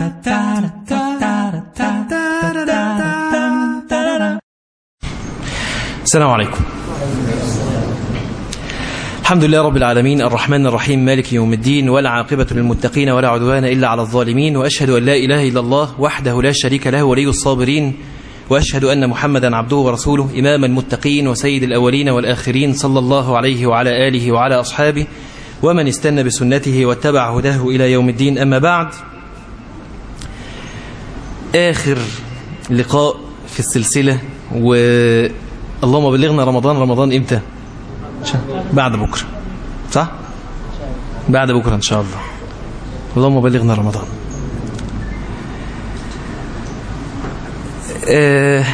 السلام عليكم الحمد لله رب العالمين الرحمن الرحيم مالك يوم الدين ولا عاقبة للمتقين ولا عدوان إلا على الظالمين وأشهد أن لا إله إلا الله وحده لا شريك له ولي الصابرين وأشهد أن محمدا عبده ورسوله إمام المتقين وسيد الأولين والآخرين صلى الله عليه وعلى آله وعلى أصحابه ومن استنى بسنته واتبع هداه إلى يوم الدين أما بعد آخر لقاء في السلسلة واللهم بلغنا رمضان رمضان إمتى بعد بكرة صح بعد بكرة إن شاء الله اللهم بلغنا رمضان آه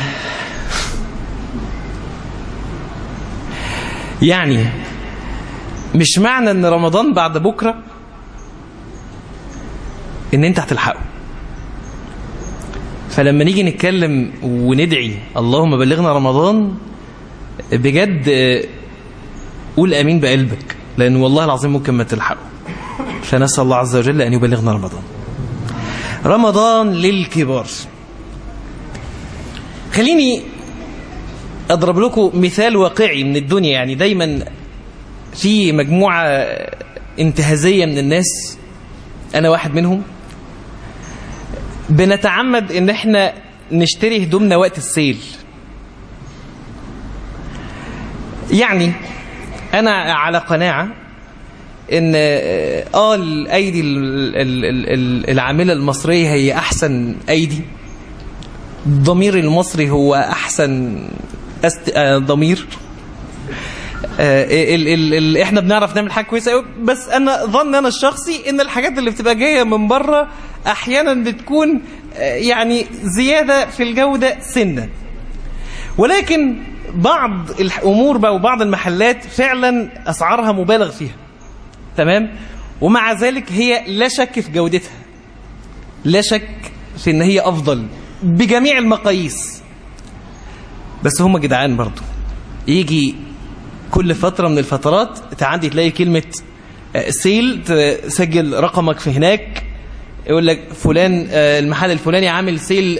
يعني مش معنى ان رمضان بعد بكرة ان انت هتلحقه فلما نيجي نتكلم وندعي اللهم بلغنا رمضان بجد قول امين بقلبك لان والله العظيم ممكن ما تلحقه فنسال الله عز وجل ان يبلغنا رمضان رمضان للكبار خليني اضرب لكم مثال واقعي من الدنيا يعني دايما في مجموعه انتهازيه من الناس انا واحد منهم بنتعمد ان احنا نشتري هدومنا وقت السيل يعني انا على قناعه ان اه الايدي العامله المصريه هي احسن ايدي الضمير المصري هو احسن أست... ضمير آه ال ال ال احنا بنعرف نعمل حاجه كويسه قوي بس انا ظن انا الشخصي ان الحاجات اللي بتبقى جايه من بره احيانا بتكون آه يعني زياده في الجوده سنه ولكن بعض الامور بقى وبعض المحلات فعلا اسعارها مبالغ فيها تمام ومع ذلك هي لا شك في جودتها لا شك في ان هي افضل بجميع المقاييس بس هم جدعان برضو يجي كل فترة من الفترات تعدي تلاقي كلمة سيل تسجل رقمك في هناك يقول لك فلان المحل الفلاني عامل سيل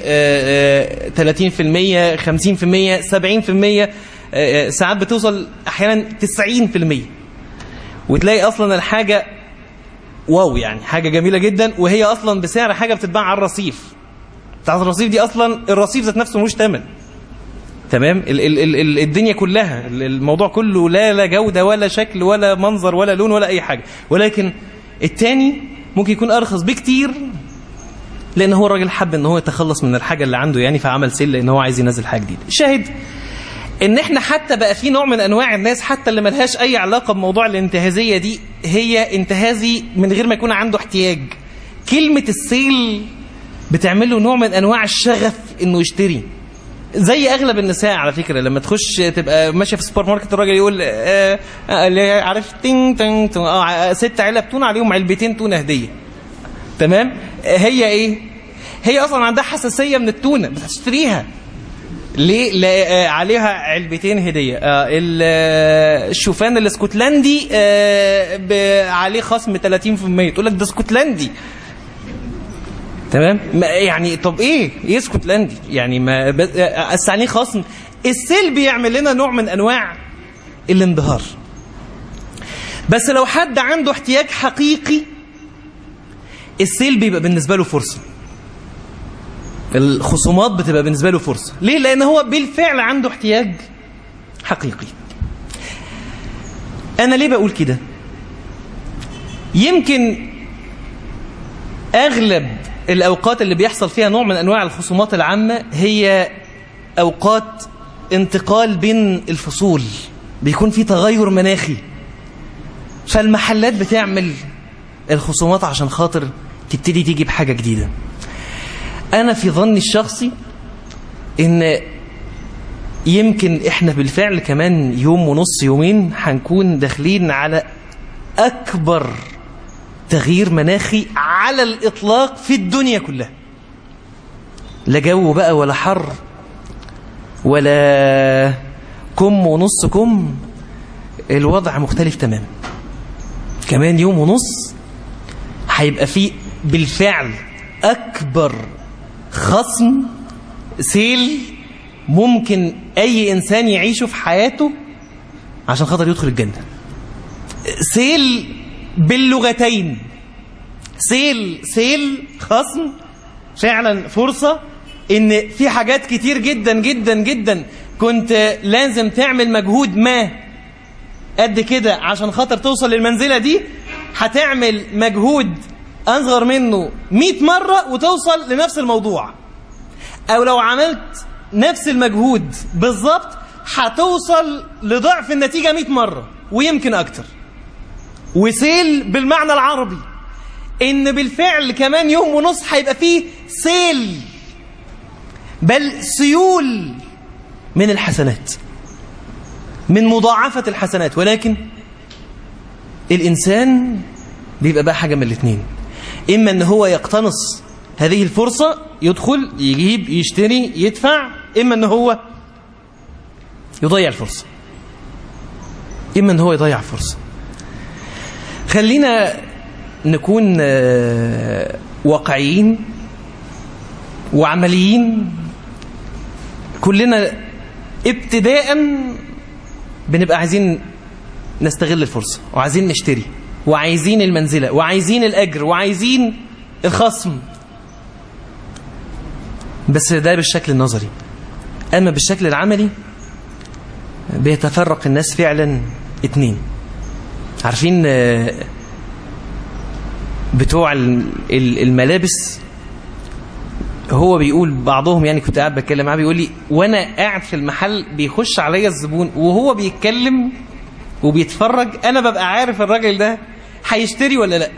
30% 50% 70% ساعات بتوصل احيانا 90% وتلاقي اصلا الحاجة واو يعني حاجة جميلة جدا وهي اصلا بسعر حاجة بتتباع على الرصيف بتاعت الرصيف دي اصلا الرصيف ذات نفسه ملوش ثمن تمام ال ال ال ال الدنيا كلها الموضوع كله لا لا جودة ولا شكل ولا منظر ولا لون ولا أي حاجة ولكن التاني ممكن يكون أرخص بكتير لأن هو الراجل حب أن هو يتخلص من الحاجة اللي عنده يعني فعمل سيل لأن هو عايز ينزل حاجة جديدة شاهد ان احنا حتى بقى في نوع من انواع الناس حتى اللي ملهاش اي علاقه بموضوع الانتهازيه دي هي انتهازي من غير ما يكون عنده احتياج كلمه السيل بتعمل له نوع من انواع الشغف انه يشتري زي اغلب النساء على فكره لما تخش تبقى ماشيه في السوبر ماركت الراجل يقول آه آه عارف تين تين تين اه ست علب تونه عليهم علبتين تونه هديه تمام هي ايه هي اصلا عندها حساسيه من التونه بتشتريها ليه لا عليها علبتين هديه آه الشوفان الاسكتلندي آه عليه خصم 30% تقول لك ده اسكتلندي تمام يعني طب ايه ايه اسكتلندي يعني ما بس عليه خصم السيل بيعمل لنا نوع من انواع الانبهار بس لو حد عنده احتياج حقيقي السيل بيبقى بالنسبه له فرصه الخصومات بتبقى بالنسبه له فرصه ليه لان هو بالفعل عنده احتياج حقيقي انا ليه بقول كده يمكن اغلب الأوقات اللي بيحصل فيها نوع من أنواع الخصومات العامة هي أوقات انتقال بين الفصول بيكون في تغير مناخي فالمحلات بتعمل الخصومات عشان خاطر تبتدي تيجي بحاجة جديدة أنا في ظني الشخصي إن يمكن إحنا بالفعل كمان يوم ونص يومين هنكون داخلين على أكبر تغيير مناخي على الإطلاق في الدنيا كلها لا جو بقى ولا حر ولا كم ونص كم الوضع مختلف تماما كمان يوم ونص هيبقى فيه بالفعل اكبر خصم سيل ممكن اي انسان يعيشه في حياته عشان خاطر يدخل الجنه سيل باللغتين سيل سيل خصم فعلا فرصة ان في حاجات كتير جدا جدا جدا كنت لازم تعمل مجهود ما قد كده عشان خاطر توصل للمنزلة دي هتعمل مجهود أصغر منه 100 مرة وتوصل لنفس الموضوع أو لو عملت نفس المجهود بالظبط هتوصل لضعف النتيجة 100 مرة ويمكن أكتر وسيل بالمعنى العربي ان بالفعل كمان يوم ونص هيبقى فيه سيل بل سيول من الحسنات من مضاعفة الحسنات ولكن الإنسان بيبقى بقى حاجة من الاثنين إما أن هو يقتنص هذه الفرصة يدخل يجيب يشتري يدفع إما أن هو يضيع الفرصة إما أن هو يضيع الفرصة خلينا نكون واقعيين وعمليين كلنا ابتداء بنبقى عايزين نستغل الفرصة وعايزين نشتري وعايزين المنزلة وعايزين الأجر وعايزين الخصم بس ده بالشكل النظري أما بالشكل العملي بيتفرق الناس فعلا اتنين عارفين بتوع الملابس هو بيقول بعضهم يعني كنت قاعد بتكلم معاه بيقول لي وانا قاعد في المحل بيخش عليا الزبون وهو بيتكلم وبيتفرج انا ببقى عارف الراجل ده هيشتري ولا لا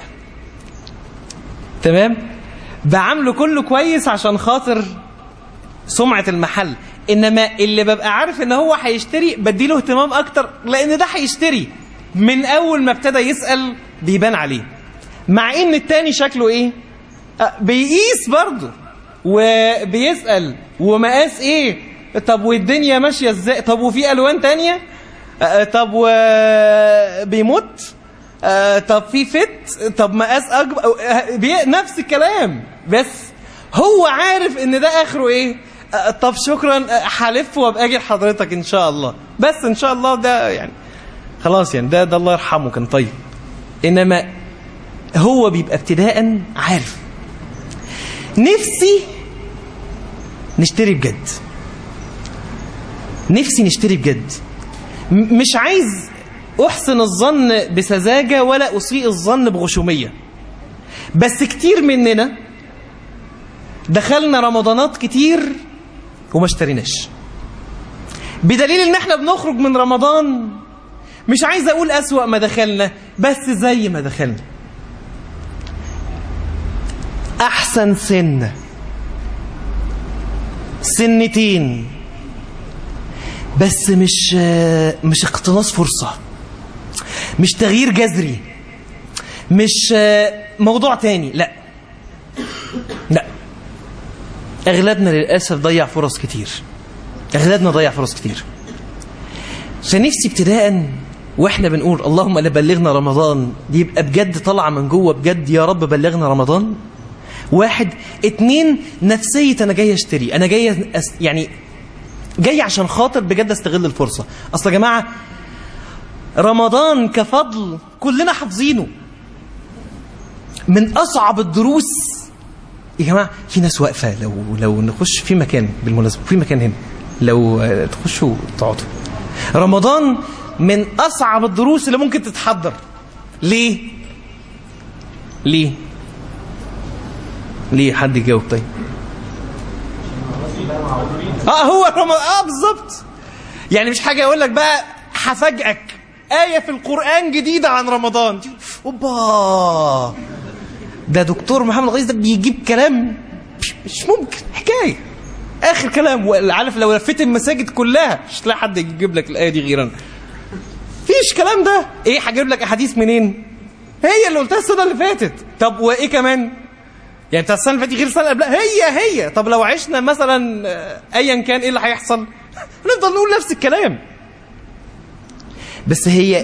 تمام بعمله كله كويس عشان خاطر سمعة المحل انما اللي ببقى عارف ان هو هيشتري بديله اهتمام اكتر لان ده هيشتري من اول ما ابتدى يسأل بيبان عليه مع ان التاني شكله ايه بيقيس برضه وبيسأل ومقاس ايه طب والدنيا ماشية ازاي طب وفي الوان تانية طب وبيموت طب في فت طب مقاس اكبر نفس الكلام بس هو عارف ان ده اخره ايه طب شكرا هلف وابقى اجي لحضرتك ان شاء الله بس ان شاء الله ده يعني خلاص يعني ده ده الله يرحمه كان طيب انما هو بيبقى ابتداء عارف نفسي نشتري بجد نفسي نشتري بجد مش عايز احسن الظن بسذاجه ولا اسيء الظن بغشوميه بس كتير مننا دخلنا رمضانات كتير وما اشتريناش بدليل ان احنا بنخرج من رمضان مش عايز اقول اسوأ ما دخلنا بس زي ما دخلنا احسن سنه سنتين بس مش مش اقتناص فرصه مش تغيير جذري مش موضوع تاني لا لا اغلبنا للاسف ضيع فرص كتير اغلبنا ضيع فرص كتير فنفسي ابتداء واحنا بنقول اللهم لا بلغنا رمضان دي يبقى بجد طالعه من جوه بجد يا رب بلغنا رمضان واحد اتنين نفسية انا جاي اشتري انا جاي أس يعني جاي عشان خاطر بجد استغل الفرصة اصل يا جماعة رمضان كفضل كلنا حافظينه من اصعب الدروس يا جماعة في ناس واقفة لو لو نخش في مكان بالمناسبة في مكان هنا لو تخشوا تقعدوا رمضان من اصعب الدروس اللي ممكن تتحضر ليه ليه ليه حد يجاوب طيب اه هو رمضان اه بالظبط يعني مش حاجه يقول لك بقى هفاجئك ايه في القران جديده عن رمضان اوبا ده دكتور محمد الغيث ده بيجيب كلام مش ممكن حكايه اخر كلام عارف لو لفيت المساجد كلها مش هتلاقي حد يجيب لك الايه دي غير انا فيش كلام ده ايه هجيب لك احاديث منين هي اللي قلتها السنه اللي فاتت طب وايه كمان يعني بتاع السنه اللي فاتت غير السنه اللي قبلها هي هي طب لو عشنا مثلا ايا كان ايه اللي هيحصل هنفضل نقول نفس الكلام بس هي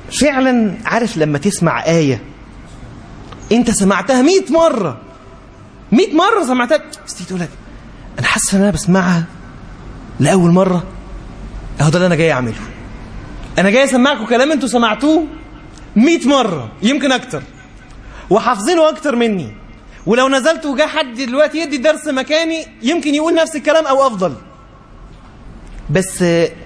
فعلا عارف لما تسمع ايه انت سمعتها 100 مره 100 مره سمعتها بس تيجي تقول لك انا حاسس ان انا بسمعها لاول مره اهو ده اللي انا جاي اعمله انا جاي اسمعكم كلام انتوا سمعتوه 100 مره يمكن اكتر وحافظينه اكتر مني ولو نزلت وجا حد دلوقتي يدي درس مكاني يمكن يقول نفس الكلام او افضل بس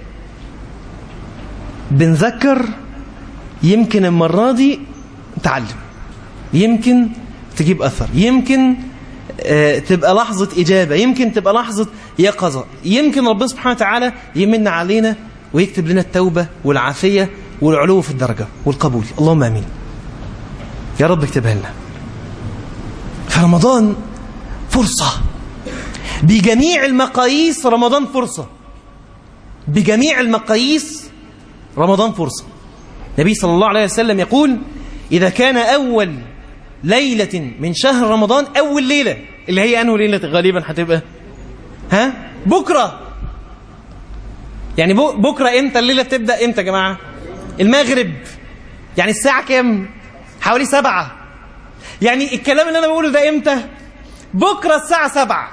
بنذكر يمكن المرة دي تعلم يمكن تجيب أثر يمكن آه، تبقى لحظة إجابة يمكن تبقى لحظة يقظة يمكن ربنا سبحانه وتعالى يمن علينا ويكتب لنا التوبة والعافية والعلو في الدرجة والقبول اللهم آمين يا رب اكتبها لنا فرمضان فرصة بجميع المقاييس رمضان فرصة بجميع المقاييس رمضان فرصة النبي صلى الله عليه وسلم يقول إذا كان أول ليلة من شهر رمضان أول ليلة اللي هي أنه ليلة غالبا هتبقى ها بكرة يعني بو- بكرة إمتى الليلة بتبدأ إمتى يا جماعة المغرب يعني الساعة كام حوالي سبعة يعني الكلام اللي أنا بقوله ده إمتى بكرة الساعة سبعة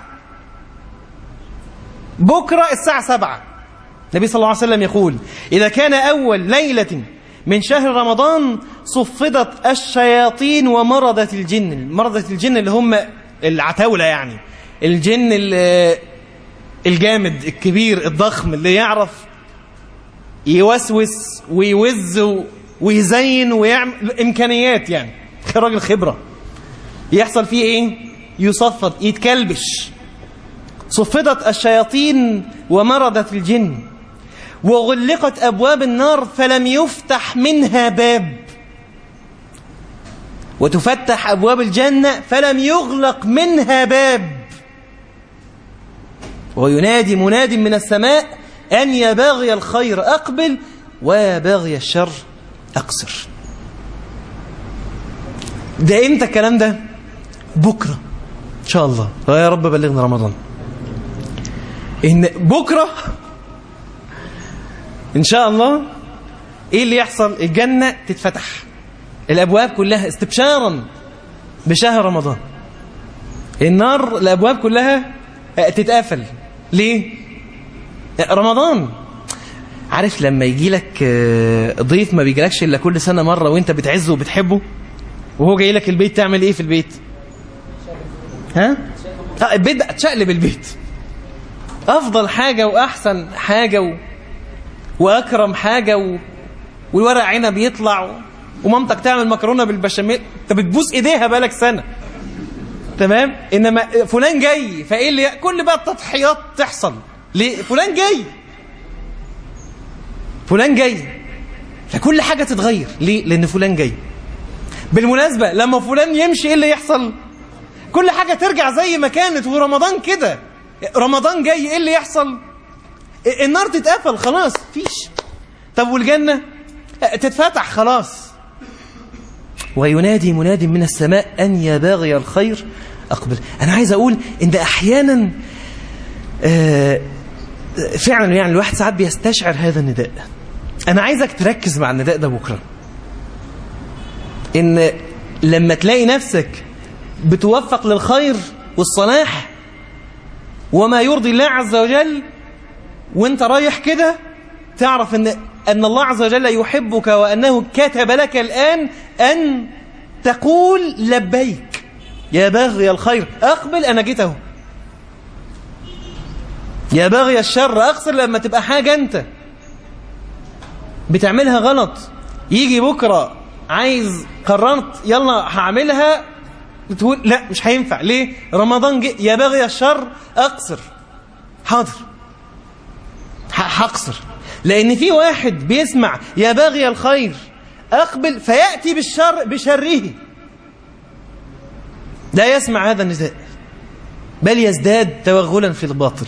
بكرة الساعة سبعة النبي صلى الله عليه وسلم يقول إذا كان أول ليلة من شهر رمضان صفدت الشياطين ومرضت الجن مرضت الجن اللي هم العتاولة يعني الجن ال- الجامد الكبير الضخم اللي يعرف يوسوس ويوز ويزين ويعمل إمكانيات يعني راجل خبرة يحصل فيه إيه يصفد يتكلبش صفدت الشياطين ومرضت الجن وغلقت أبواب النار فلم يفتح منها باب وتفتح أبواب الجنة فلم يغلق منها باب وينادي مناد من السماء أن يا باغي الخير أقبل ويا باغي الشر أقصر ده إمتى الكلام ده بكرة إن شاء الله يا رب بلغنا رمضان إن بكرة إن شاء الله إيه اللي يحصل الجنة تتفتح الأبواب كلها استبشارا بشهر رمضان النار الأبواب كلها تتقفل ليه رمضان عارف لما يجي لك ضيف ما بيجيلكش إلا كل سنة مرة وانت بتعزه وبتحبه وهو جاي لك البيت تعمل ايه في البيت ها آه البيت بقى تشقلب البيت افضل حاجة واحسن حاجة و... واكرم حاجة و... والورق عنب يطلع و... ومامتك تعمل مكرونة بالبشاميل انت بتبوس ايديها بقالك سنة تمام انما فلان جاي فايه اللي كل بقى التضحيات تحصل ليه فلان جاي فلان جاي فكل حاجة تتغير ليه لان فلان جاي بالمناسبة لما فلان يمشي ايه اللي يحصل كل حاجة ترجع زي ما كانت ورمضان كده رمضان جاي ايه اللي يحصل النار تتقفل خلاص فيش طب والجنة تتفتح خلاص وينادي مناد من السماء أن يا باغي الخير أقبل أنا عايز أقول إن أحيانا آه فعلا يعني الواحد ساعات بيستشعر هذا النداء أنا عايزك تركز مع النداء ده بكرة إن لما تلاقي نفسك بتوفق للخير والصلاح وما يرضي الله عز وجل وانت رايح كده تعرف ان ان الله عز وجل يحبك وانه كتب لك الان ان تقول لبيك يا باغي الخير اقبل انا جيت اهو يا باغي الشر اقصر لما تبقى حاجه انت بتعملها غلط يجي بكره عايز قررت يلا هعملها تقول لا مش هينفع ليه رمضان جه يا باغي الشر اقصر حاضر هقصر لان في واحد بيسمع يا باغي الخير اقبل فياتي بالشر بشره لا يسمع هذا النداء بل يزداد توغلا في الباطل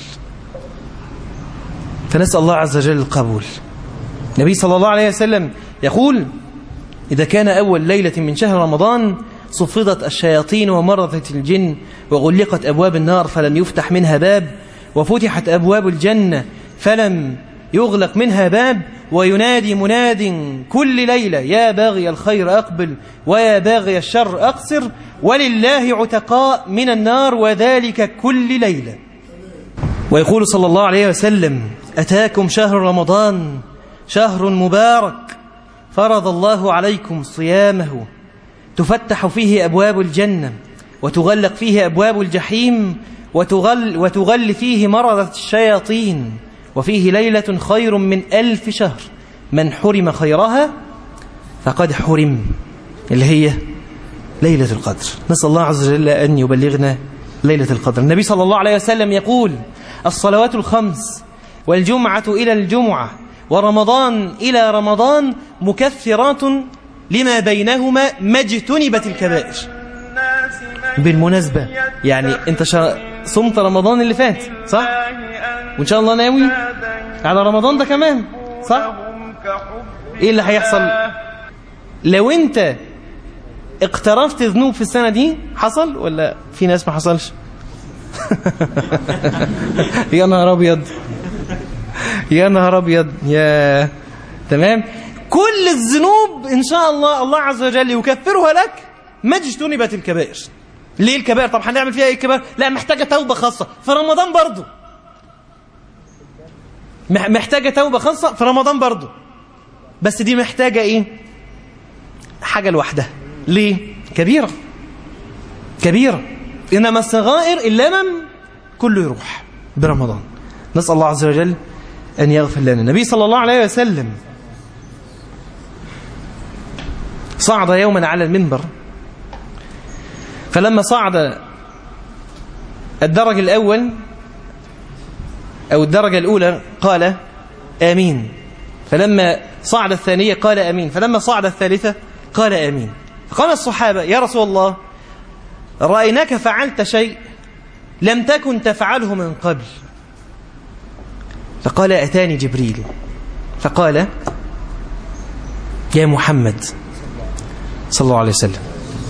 فنسال الله عز وجل القبول النبي صلى الله عليه وسلم يقول إذا كان أول ليلة من شهر رمضان صفدت الشياطين ومرضت الجن وغلقت أبواب النار فلم يفتح منها باب وفتحت أبواب الجنة فلم يغلق منها باب وينادي مناد كل ليلة يا باغي الخير أقبل ويا باغي الشر أقصر ولله عتقاء من النار وذلك كل ليلة ويقول صلى الله عليه وسلم أتاكم شهر رمضان شهر مبارك فرض الله عليكم صيامه تفتح فيه أبواب الجنة وتغلق فيه أبواب الجحيم وتغل, وتغل فيه مرضة الشياطين وفيه ليلة خير من ألف شهر من حرم خيرها فقد حرم اللي هي ليلة القدر نسأل الله عز وجل أن يبلغنا ليلة القدر النبي صلى الله عليه وسلم يقول الصلوات الخمس والجمعة إلى الجمعة ورمضان إلى رمضان مكثرات لما بينهما ما اجتنبت الكبائر بالمناسبة يعني انت شا... صمت رمضان اللي فات صح وان شاء الله ناوي على رمضان ده كمان صح ايه اللي هيحصل لو انت اقترفت ذنوب في السنة دي حصل ولا في ناس ما حصلش يا نهار ابيض يا نهار ابيض يا تمام كل الذنوب ان شاء الله الله عز وجل يكفرها لك ما اجتنبت الكبائر ليه الكبائر طب هنعمل فيها ايه الكبائر لا محتاجه توبه خاصه في رمضان برضو محتاجه توبه خاصه في رمضان برضو بس دي محتاجه ايه حاجه لوحدها ليه كبيره كبيره انما الصغائر اللمم كله يروح برمضان نسال الله عز وجل ان يغفر لنا النبي صلى الله عليه وسلم صعد يوما على المنبر فلما صعد الدرج الأول أو الدرجة الأولى قال آمين فلما صعد الثانية قال آمين فلما صعد الثالثة قال آمين فقال الصحابة يا رسول الله رأيناك فعلت شيء لم تكن تفعله من قبل فقال أتاني جبريل فقال يا محمد صلى الله عليه وسلم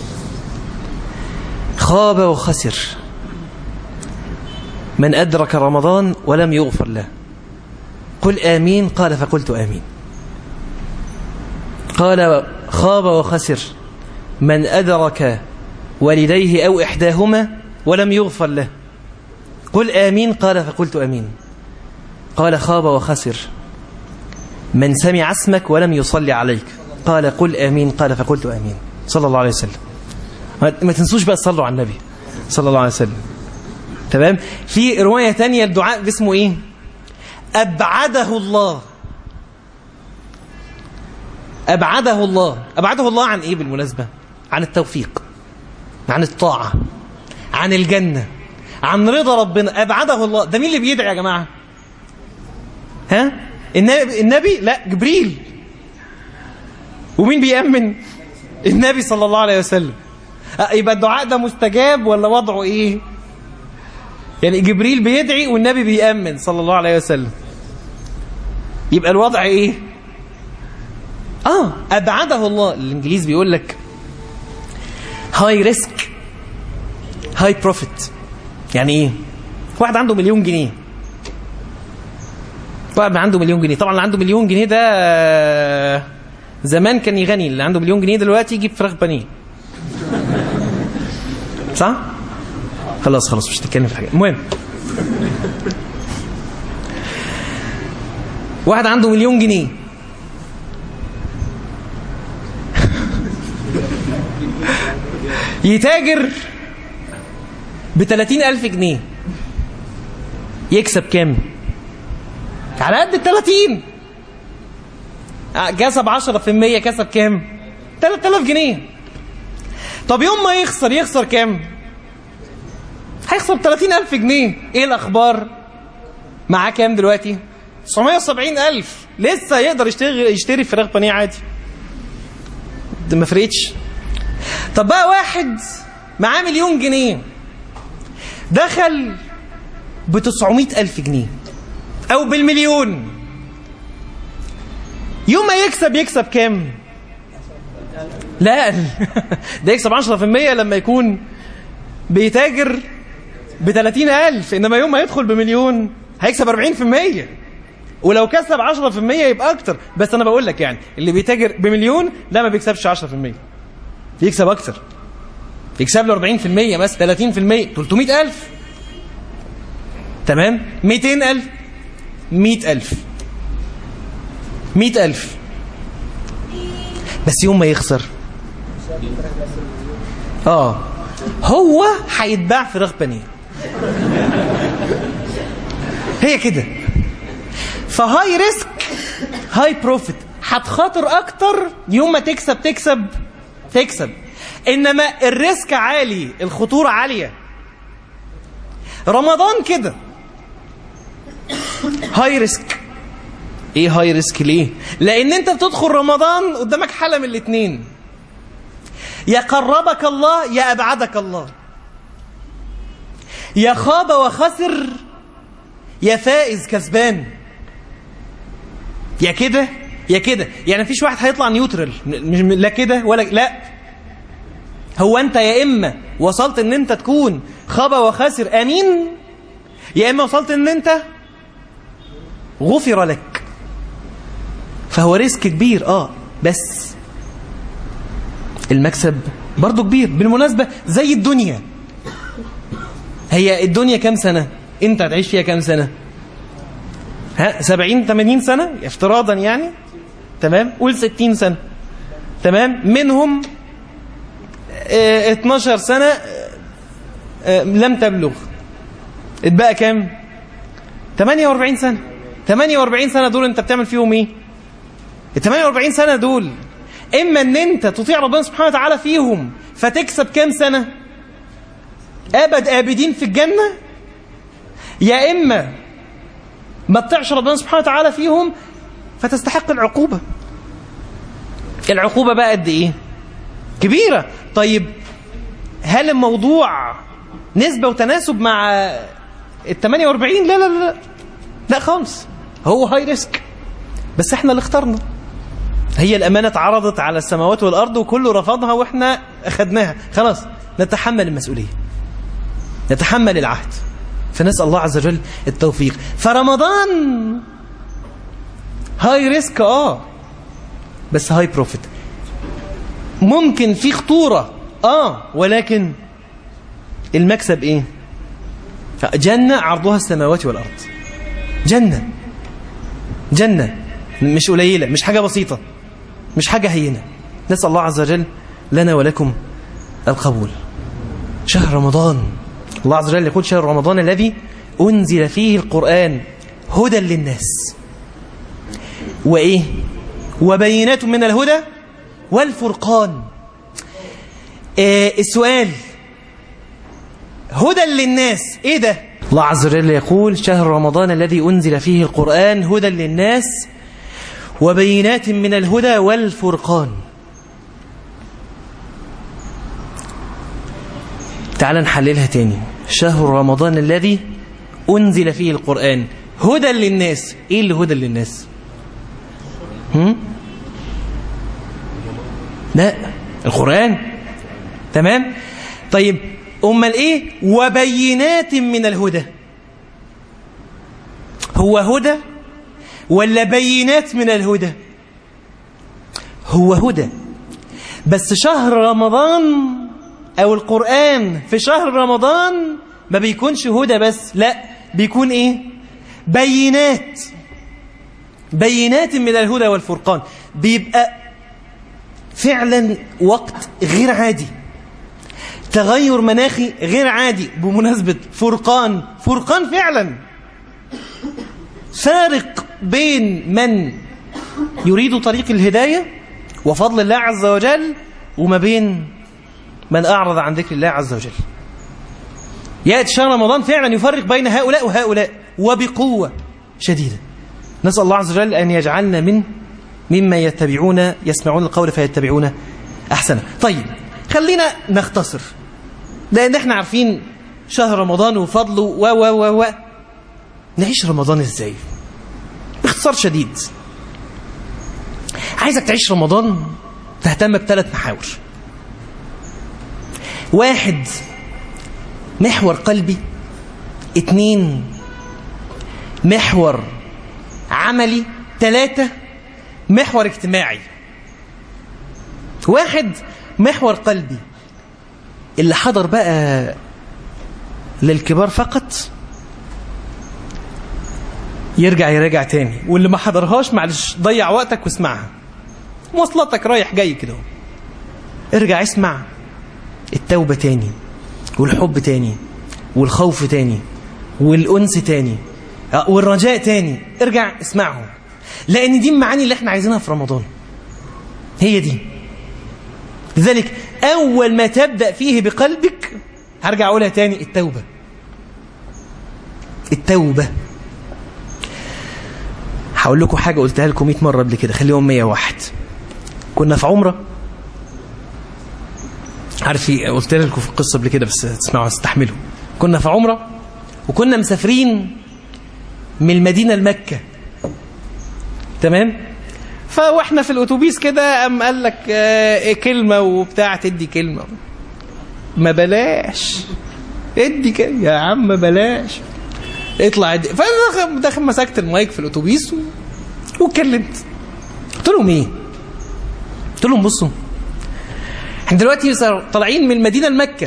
خاب وخسر من أدرك رمضان ولم يغفر له قل آمين قال فقلت آمين قال خاب وخسر من أدرك والديه أو إحداهما ولم يغفر له قل آمين قال فقلت آمين قال خاب وخسر من سمع اسمك ولم يصلي عليك قال قل آمين قال فقلت آمين صلى الله عليه وسلم ما تنسوش بقى تصلوا على النبي صلى الله عليه وسلم تمام في رواية تانية الدعاء باسمه ايه أبعده الله أبعده الله أبعده الله عن ايه بالمناسبة عن التوفيق عن الطاعة عن الجنة عن رضا ربنا أبعده الله ده مين اللي بيدعي يا جماعة ها النبي, النبي لا جبريل ومين بيأمن النبي صلى الله عليه وسلم يبقى الدعاء ده مستجاب ولا وضعه ايه يعني جبريل بيدعي والنبي بيأمن صلى الله عليه وسلم يبقى الوضع ايه اه ابعده الله الانجليز بيقول لك هاي ريسك هاي بروفيت يعني ايه واحد عنده مليون جنيه واحد عنده مليون جنيه طبعا اللي عنده مليون جنيه ده زمان كان يغني اللي عنده مليون جنيه دلوقتي يجيب فراخ بانيه صح خلاص خلاص مش هتتكلم في حاجه المهم واحد عنده مليون جنيه يتاجر ب ألف جنيه يكسب كام على قد ال 30 كسب 10% كسب كام 3000 جنيه طب يوم ما يخسر يخسر كام هيخسر 30000 جنيه ايه الاخبار معاه كام دلوقتي 970000 لسه يقدر يشتري يشتري فراخ بانيه عادي ده ما فرقتش طب بقى واحد معاه مليون جنيه دخل ب 900000 جنيه او بالمليون يوم ما يكسب يكسب كام لا ده يكسب 10% لما يكون بيتاجر ب 30000 انما يوم ما يدخل بمليون هيكسب 40% ولو كسب 10% يبقى اكتر بس انا بقول لك يعني اللي بيتاجر بمليون لا ما بيكسبش 10% يكسب اكتر يكسب له 40% مثلا 30% 300000 تمام 200000 100000 100000 بس يوم ما يخسر اه هو هيتباع فراخ بانيه هي كده فهاي ريسك هاي بروفيت هتخاطر اكتر يوم ما تكسب تكسب تكسب انما الريسك عالي الخطوره عاليه رمضان كده هاي ريسك ايه هاي ريسك ليه لان انت بتدخل رمضان قدامك حاله من الاثنين يا قربك الله يا ابعدك الله يا خاب وخسر يا فائز كسبان يا كده يا كده يعني مفيش واحد هيطلع نيوترال مش لا كده ولا لا هو انت يا اما وصلت ان انت تكون خاب وخاسر امين يا اما وصلت ان انت غفر لك فهو ريسك كبير اه بس المكسب برضه كبير بالمناسبة زي الدنيا هي الدنيا كام سنة انت هتعيش فيها كام سنة ها 70 80 سنة افتراضا يعني تمام قول 60 سنة تمام منهم اه 12 سنة اه لم تبلغ اتبقى كام 48 سنة 48 سنة دول انت بتعمل فيهم ايه ال 48 سنة دول اما ان انت تطيع ربنا سبحانه وتعالى فيهم فتكسب كام سنة ابد ابدين في الجنة يا اما ما تطيعش ربنا سبحانه وتعالى فيهم فتستحق العقوبة العقوبة بقى قد ايه كبيرة طيب هل الموضوع نسبة وتناسب مع ال 48 لا لا لا لا خالص هو هاي ريسك بس احنا اللي اخترنا هي الأمانة اتعرضت على السماوات والأرض وكله رفضها وإحنا أخدناها خلاص نتحمل المسؤولية نتحمل العهد فنسأل الله عز وجل التوفيق فرمضان هاي ريسك آه بس هاي بروفيت ممكن في خطورة آه ولكن المكسب إيه جنة عرضها السماوات والأرض جنة جنة مش قليلة مش حاجة بسيطة مش حاجة هينة نسأل الله عز وجل لنا ولكم القبول شهر رمضان الله عز وجل يقول شهر رمضان الذي أنزل فيه القرآن هدى للناس وإيه وبينات من الهدى والفرقان آه السؤال هدى للناس إيه ده الله عز وجل يقول شهر رمضان الذي أنزل فيه القرآن هدى للناس وبينات من الهدى والفرقان تعال نحللها تاني شهر رمضان الذي أنزل فيه القرآن هدى للناس إيه اللي هدى للناس هم؟ لا القرآن تمام طيب أمال إيه وبينات من الهدى هو هدى ولا بينات من الهدى هو هدى بس شهر رمضان أو القرآن في شهر رمضان ما بيكونش هدى بس لا بيكون إيه بينات بينات من الهدى والفرقان بيبقى فعلا وقت غير عادي تغير مناخي غير عادي بمناسبة فرقان فرقان فعلا فارق بين من يريد طريق الهداية وفضل الله عز وجل وما بين من أعرض عن ذكر الله عز وجل يأتي شهر رمضان فعلا يفرق بين هؤلاء وهؤلاء وبقوة شديدة نسأل الله عز وجل أن يجعلنا من مما يتبعون يسمعون القول فيتبعون أحسنه طيب خلينا نختصر لأن احنا عارفين شهر رمضان وفضله و و و و نعيش رمضان ازاي باختصار شديد عايزك تعيش رمضان تهتم بثلاث محاور واحد محور قلبي اتنين محور عملي ثلاثة محور اجتماعي واحد محور قلبي اللي حضر بقى للكبار فقط يرجع يراجع تاني واللي ما حضرهاش معلش ضيع وقتك واسمعها مواصلاتك رايح جاي كده ارجع اسمع التوبة تاني والحب تاني والخوف تاني والأنس تاني والرجاء تاني ارجع اسمعهم لأن دي المعاني اللي احنا عايزينها في رمضان هي دي لذلك أول ما تبدأ فيه بقلبك هرجع أقولها تاني التوبة التوبة هقول لكم حاجة قلتها لكم 100 مرة قبل كده خليهم 101 كنا في عمرة عارفي قلت لكم في القصة قبل كده بس تسمعوا استحملوا كنا في عمرة وكنا مسافرين من المدينة لمكة تمام فواحنا في الاتوبيس كده قام قال لك آه كلمة وبتاع تدي كلمة ما بلاش ادي كده يا عم بلاش اطلع ادي فانا داخل مسكت المايك في الاتوبيس و... واتكلمت قلت لهم ايه قلت لهم بصوا احنا دلوقتي طالعين من المدينه لمكه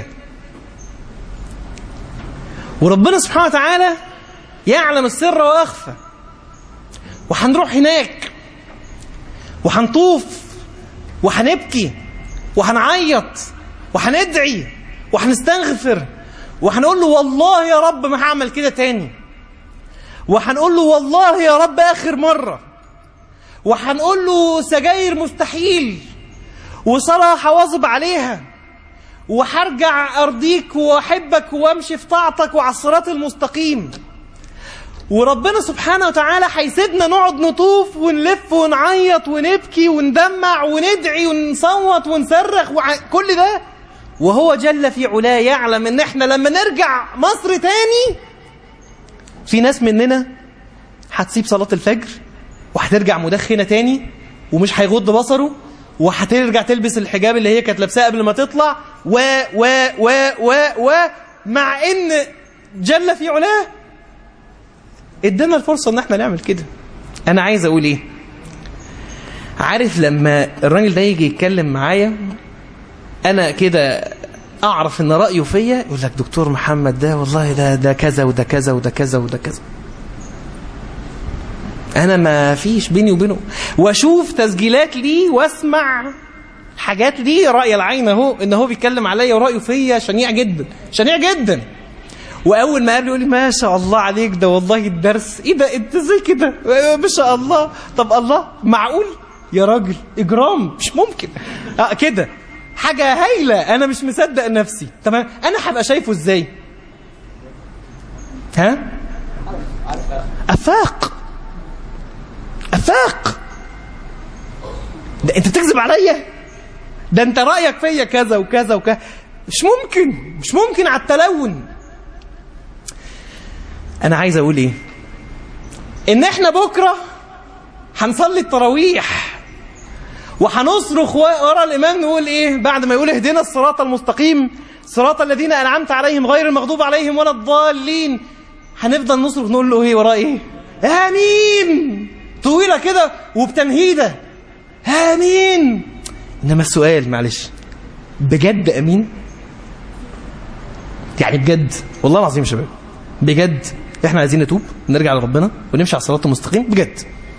وربنا سبحانه وتعالى يعلم السر واخفى وهنروح هناك وهنطوف وهنبكي وهنعيط وهندعي وهنستغفر وهنقول له والله يا رب ما هعمل كده تاني وهنقول له والله يا رب اخر مره وهنقول له سجاير مستحيل وصلاه هواظب عليها وهرجع ارضيك واحبك وامشي في طاعتك وعلى الصراط المستقيم وربنا سبحانه وتعالى هيسيبنا نقعد نطوف ونلف ونعيط ونبكي وندمع وندعي ونصوت ونصرخ كل ده وهو جل في علاه يعلم ان احنا لما نرجع مصر تاني في ناس مننا هتسيب صلاة الفجر وهترجع مدخنة تاني ومش هيغض بصره وهترجع تلبس الحجاب اللي هي كانت لابساه قبل ما تطلع و و و و و مع ان جل في علاه ادانا الفرصه ان احنا نعمل كده انا عايز اقول ايه عارف لما الراجل ده يجي يتكلم معايا انا كده اعرف ان رايه فيا يقول لك دكتور محمد ده والله ده ده كذا وده كذا وده كذا وده كذا انا ما فيش بيني وبينه واشوف تسجيلات ليه واسمع حاجات ليه راي العين اهو ان هو بيتكلم عليا ورايه فيا شنيع جدا شنيع جدا واول ما قال يقول لي ما شاء الله عليك ده والله الدرس ايه ده انت ازاي كده ما شاء الله طب الله معقول يا راجل اجرام مش ممكن اه كده حاجه هايله انا مش مصدق نفسي تمام انا هبقى شايفه ازاي ها افاق افاق ده انت بتكذب عليا ده انت رايك فيا كذا وكذا وكذا مش ممكن مش ممكن على التلون انا عايز اقول ايه ان احنا بكره هنصلي التراويح وهنصرخ ورا الامام نقول ايه بعد ما يقول اهدنا الصراط المستقيم صراط الذين انعمت عليهم غير المغضوب عليهم ولا الضالين هنفضل نصرخ نقول له ايه وراه ايه امين طويله كده وبتنهيده امين انما السؤال معلش بجد امين يعني بجد والله العظيم يا شباب بجد احنا عايزين نتوب ونرجع لربنا ونمشي على الصراط المستقيم بجد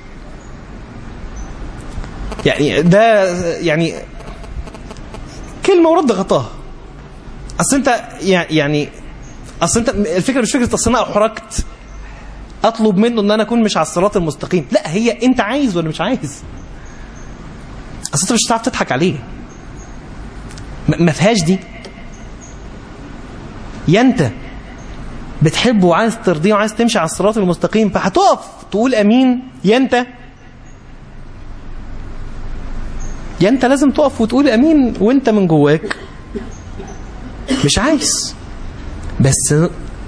يعني ده يعني كلمه ورد غطاها اصل انت يعني اصل انت الفكره مش فكره اصل انا احرجت اطلب منه ان انا اكون مش على الصراط المستقيم لا هي انت عايز ولا مش عايز اصل انت مش هتعرف تضحك عليه ما فيهاش دي يا انت بتحبه وعايز ترضيه وعايز تمشي على الصراط المستقيم فهتقف تقول امين يا انت يا انت لازم تقف وتقول امين وانت من جواك مش عايز بس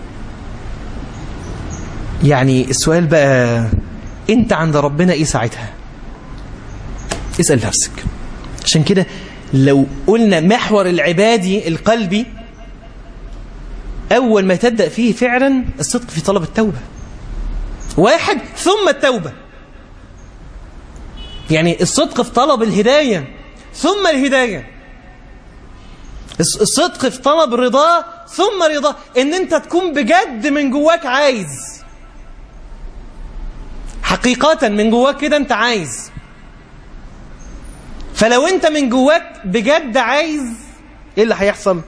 يعني السؤال بقى انت عند ربنا ايه ساعتها اسال نفسك عشان كده لو قلنا محور العبادي القلبي أول ما تبدأ فيه فعلا الصدق في طلب التوبة واحد ثم التوبة يعني الصدق في طلب الهداية ثم الهداية الص- الصدق في طلب رضاه ثم رضاه ان انت تكون بجد من جواك عايز حقيقة من جواك كده انت عايز فلو انت من جواك بجد عايز ايه اللي هيحصل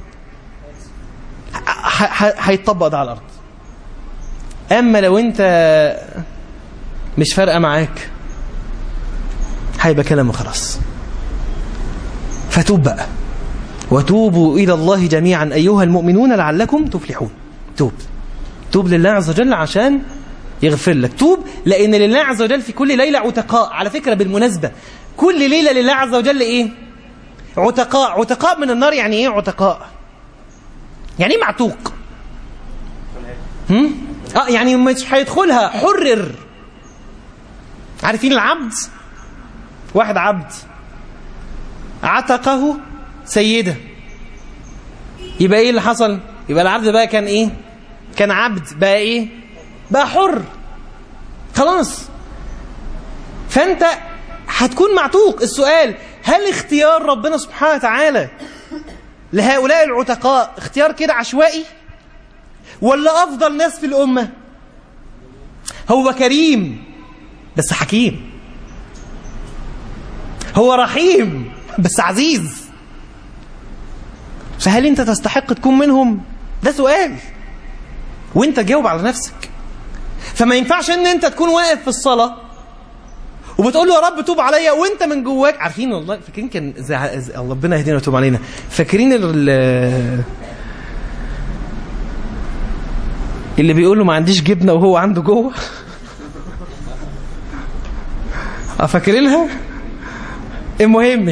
ح- ح- هيتطبق ده على الارض اما لو انت مش فارقه معاك هيبقى كلام خلاص فتوب بقى وتوبوا الى الله جميعا ايها المؤمنون لعلكم تفلحون توب توب لله عز وجل عشان يغفر لك توب لان لله عز وجل في كل ليله عتقاء على فكره بالمناسبه كل ليله لله عز وجل ايه عتقاء عتقاء من النار يعني ايه عتقاء يعني ايه معتوق هم؟ اه يعني مش هيدخلها حرر عارفين العبد واحد عبد عتقه سيده يبقى ايه اللي حصل يبقى العبد بقى كان ايه كان عبد بقى ايه بقى حر خلاص فانت هتكون معتوق السؤال هل اختيار ربنا سبحانه وتعالى لهؤلاء العتقاء اختيار كده عشوائي ولا افضل ناس في الامه هو كريم بس حكيم هو رحيم بس عزيز فهل انت تستحق تكون منهم ده سؤال وانت جاوب على نفسك فما ينفعش ان انت تكون واقف في الصلاه وبتقول له يا رب توب عليا وانت من جواك عارفين والله فاكرين كان زي زي- ربنا يهدينا ويتوب علينا فاكرين ال- اللي بيقول له ما عنديش جبنه وهو عنده جوه اه فاكرينها المهم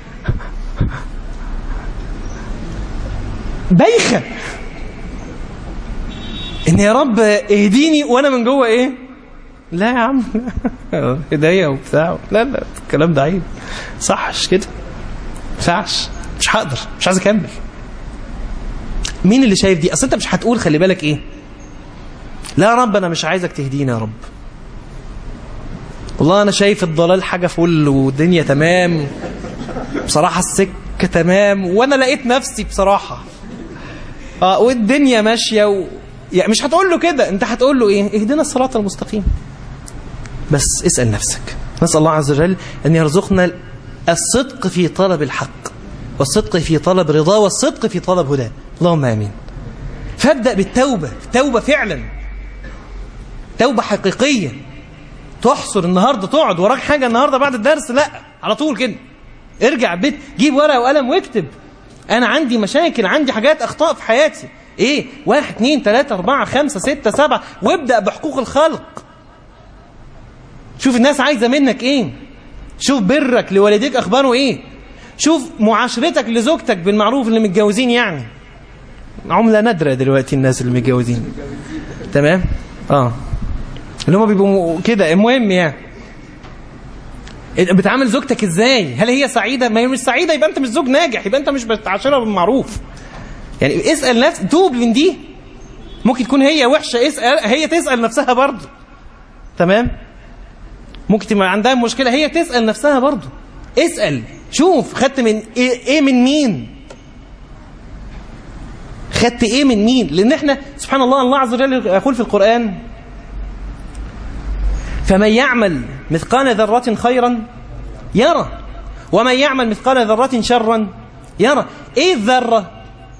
بايخه ان يا رب اهديني وانا من جوه ايه لا يا عم هدايه وبتاع لا لا الكلام ده عيب صحش كده ما ينفعش مش هقدر مش عايز اكمل مين اللي شايف دي اصل انت مش هتقول خلي بالك ايه لا يا رب انا مش عايزك تهدينا يا رب والله انا شايف الضلال حاجه فل والدنيا تمام بصراحه السكه تمام وانا لقيت نفسي بصراحه اه والدنيا ماشيه و... يعني مش هتقول له كده انت هتقول له ايه اهدنا الصراط المستقيم بس اسال نفسك نسال الله عز وجل ان يرزقنا الصدق في طلب الحق والصدق في طلب رضاه والصدق في طلب هداه اللهم امين فابدا بالتوبه توبه فعلا توبه حقيقيه تحصر النهارده تقعد وراك حاجه النهارده بعد الدرس لا على طول كده ارجع البيت جيب ورقه وقلم واكتب انا عندي مشاكل عندي حاجات اخطاء في حياتي ايه واحد اتنين تلاتة اربعة خمسة ستة سبعة وابدأ بحقوق الخلق شوف الناس عايزة منك ايه شوف برك لوالديك اخباره ايه شوف معاشرتك لزوجتك بالمعروف اللي متجوزين يعني عملة نادرة دلوقتي الناس اللي متجوزين تمام اه اللي هم بيبقوا كده المهم يعني بتعامل زوجتك ازاي هل هي سعيدة ما هي مش سعيدة يبقى انت مش زوج ناجح يبقى انت مش بتعاشرها بالمعروف يعني اسأل نفسك توب من دي ممكن تكون هي وحشة اسأل هي تسأل نفسها برضه تمام ممكن تبقى عندها مشكلة هي تسأل نفسها برضه اسأل شوف خدت من ايه, إيه من مين خدت ايه من مين لان احنا سبحان الله الله عز وجل يقول في القرآن فمن يعمل مثقال ذرة خيرا يرى ومن يعمل مثقال ذرة شرا يرى ايه الذرة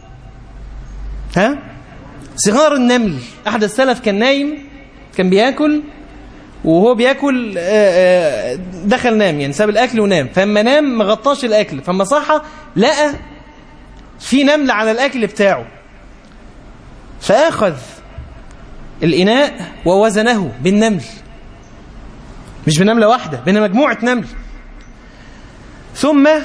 ها صغار النمل احد السلف كان نايم كان بياكل وهو بياكل دخل نام يعني ساب الاكل ونام فلما نام ما غطاش الاكل فلما صحى لقى في نمل على الاكل بتاعه فاخذ الاناء ووزنه بالنمل مش بنملة واحدة بين مجموعة نمل ثم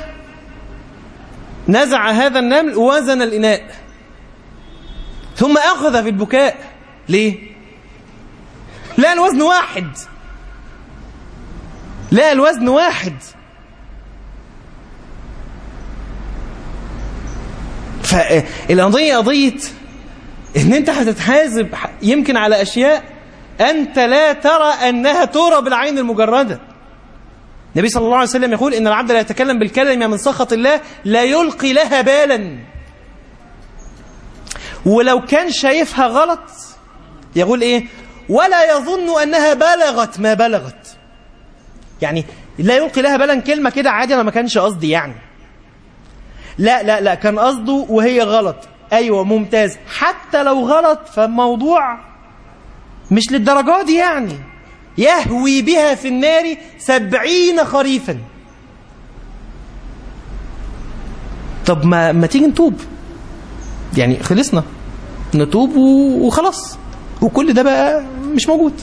نزع هذا النمل ووزن الإناء ثم أخذ في البكاء ليه؟ لا الوزن واحد لا الوزن واحد فالقضية قضية ان انت هتتحاسب يمكن على اشياء أنت لا ترى أنها ترى بالعين المجردة النبي صلى الله عليه وسلم يقول إن العبد لا يتكلم بالكلمة من سخط الله لا يلقي لها بالا ولو كان شايفها غلط يقول إيه ولا يظن أنها بلغت ما بلغت يعني لا يلقي لها بالا كلمة كده عادي أنا ما كانش قصدي يعني لا لا لا كان قصده وهي غلط أيوة ممتاز حتى لو غلط فالموضوع مش للدرجات دي يعني يهوي بها في النار سبعين خريفا طب ما, ما تيجي نتوب يعني خلصنا نتوب و- وخلاص وكل ده بقى مش موجود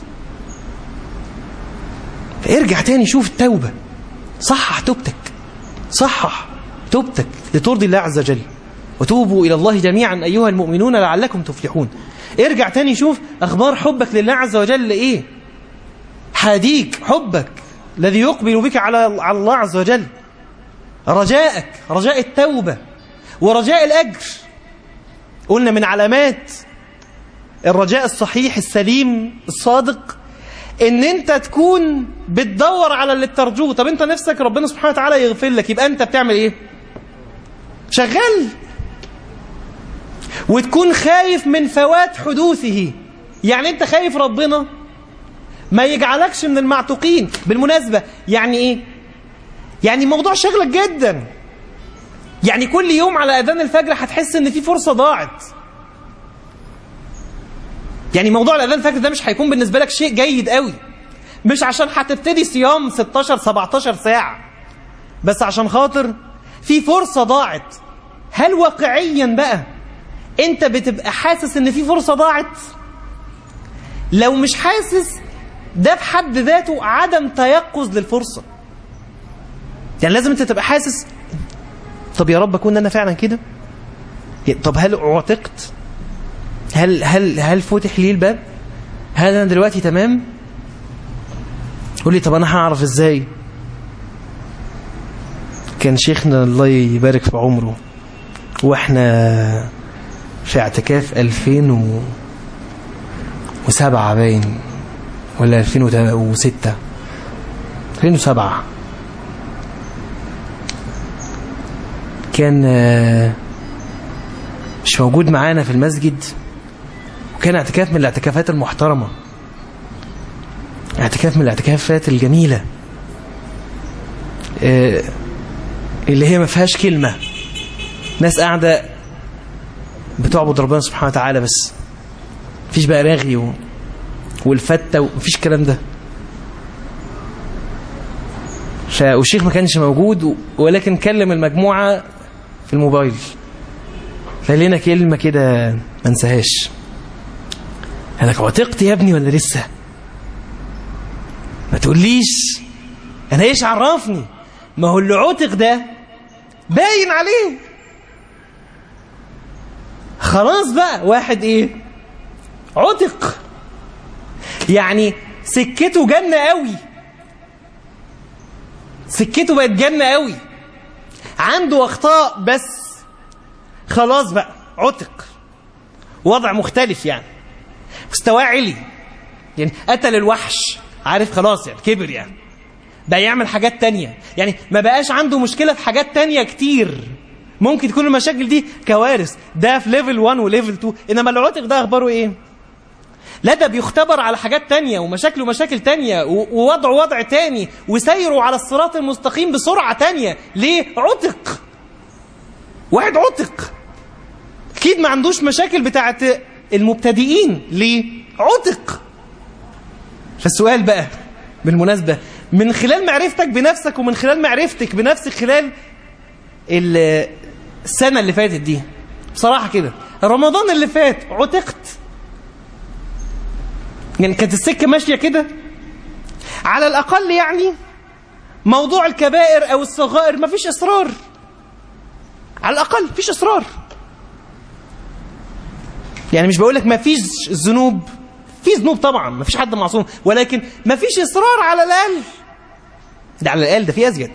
ارجع تاني شوف التوبة صحح توبتك صحح توبتك لترضي الله عز وجل وتوبوا إلى الله جميعا أيها المؤمنون لعلكم تفلحون ارجع تاني شوف أخبار حبك لله عز وجل إيه حاديك حبك الذي يقبل بك على على الله عز وجل رجائك رجاء التوبة ورجاء الأجر قلنا من علامات الرجاء الصحيح السليم الصادق ان انت تكون بتدور على اللي بترجوه طب انت نفسك ربنا سبحانه وتعالى يغفر لك يبقى انت بتعمل ايه شغال وتكون خايف من فوات حدوثه يعني انت خايف ربنا ما يجعلكش من المعتوقين بالمناسبة يعني ايه يعني موضوع شغلك جدا يعني كل يوم على اذان الفجر هتحس ان في فرصة ضاعت يعني موضوع الاذان الفجر ده مش هيكون بالنسبة لك شيء جيد قوي مش عشان هتبتدي صيام 16 17 ساعة بس عشان خاطر في فرصة ضاعت هل واقعيا بقى انت بتبقى حاسس ان في فرصة ضاعت لو مش حاسس ده في حد ذاته عدم تيقظ للفرصة يعني لازم انت تبقى حاسس طب يا رب اكون انا فعلا كده طب هل اعتقت هل هل هل فتح لي الباب هل انا دلوقتي تمام قول لي طب انا هعرف ازاي كان شيخنا الله يبارك في عمره واحنا في اعتكاف 2007 باين ولا 2006 2007 كان آه، مش موجود معانا في المسجد وكان اعتكاف من الاعتكافات المحترمة اعتكاف من الاعتكافات الجميلة آه، اللي هي ما فيهاش كلمة ناس قاعدة بتعبد ربنا سبحانه وتعالى بس مفيش بقى رغي و... والفتة ومفيش الكلام ده ف... والشيخ ما كانش موجود و... ولكن كلم المجموعة في الموبايل قال لنا كلمة كده ما انساهاش قال لك عتقت يا ابني ولا لسه ما تقوليش انا ايش عرفني ما هو اللي عتق ده باين عليه خلاص بقى واحد ايه عتق يعني سكته جنة قوي سكته بقت جنة قوي عنده اخطاء بس خلاص بقى عتق وضع مختلف يعني مستواه علي يعني قتل الوحش عارف خلاص يعني كبر يعني بقى يعمل حاجات تانية يعني ما بقاش عنده مشكلة في حاجات تانية كتير ممكن تكون المشاكل دي كوارث ده في ليفل 1 وليفل 2 انما العتق ده اخباره ايه لا ده بيختبر على حاجات تانية ومشاكله مشاكل تانية و- ووضعه وضع تاني وسيره على الصراط المستقيم بسرعة تانية ليه عتق واحد عتق اكيد ما عندوش مشاكل بتاعت المبتدئين ليه عتق فالسؤال بقى بالمناسبة من خلال معرفتك بنفسك ومن خلال معرفتك بنفسك خلال ال- السنة اللي فاتت دي بصراحة كده رمضان اللي فات عتقت يعني كانت السكة ماشية كده على الأقل يعني موضوع الكبائر أو الصغائر ما فيش إصرار على الأقل فيش إصرار يعني مش بقول لك ما فيش ذنوب في ذنوب طبعا ما فيش حد معصوم ولكن ما فيش إصرار على الأقل ده على الأقل ده في أسجد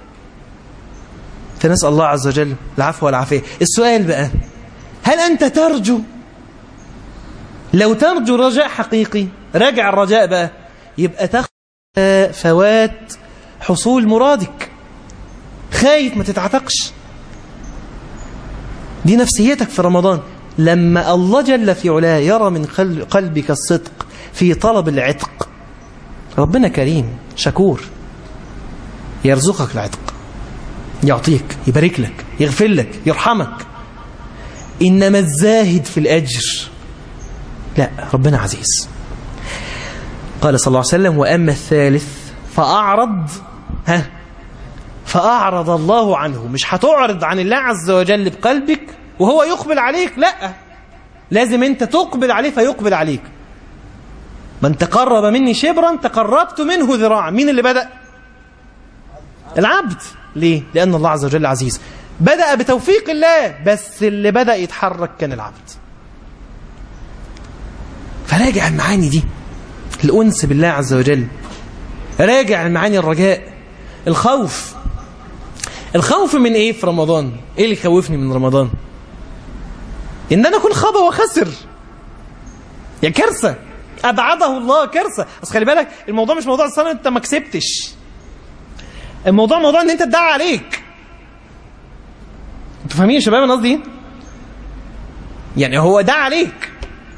فنسأل الله عز وجل العفو والعافية السؤال بقى هل أنت ترجو لو ترجو رجاء حقيقي راجع الرجاء بقى يبقى تخشى فوات حصول مرادك خايف ما تتعتقش دي نفسيتك في رمضان لما الله جل في علاه يرى من قلبك الصدق في طلب العتق ربنا كريم شكور يرزقك العتق يعطيك يبارك لك يغفر لك يرحمك إنما الزاهد في الأجر لا ربنا عزيز قال صلى الله عليه وسلم وأما الثالث فأعرض ها فأعرض الله عنه مش هتعرض عن الله عز وجل بقلبك وهو يقبل عليك لا لازم انت تقبل عليه فيقبل عليك من تقرب مني شبرا تقربت منه ذراعا مين اللي بدأ العبد ليه لأن الله عز وجل عزيز بدأ بتوفيق الله بس اللي بدأ يتحرك كان العبد فراجع المعاني دي الأنس بالله عز وجل راجع المعاني الرجاء الخوف الخوف من ايه في رمضان ايه اللي يخوفني من رمضان ان انا اكون خابه وخسر يا كارثه ابعده الله كارثه بس خلي بالك الموضوع مش موضوع السنه انت ما كسبتش الموضوع موضوع ان انت ادعى عليك انتوا فاهمين يا شباب انا قصدي يعني هو دعا عليك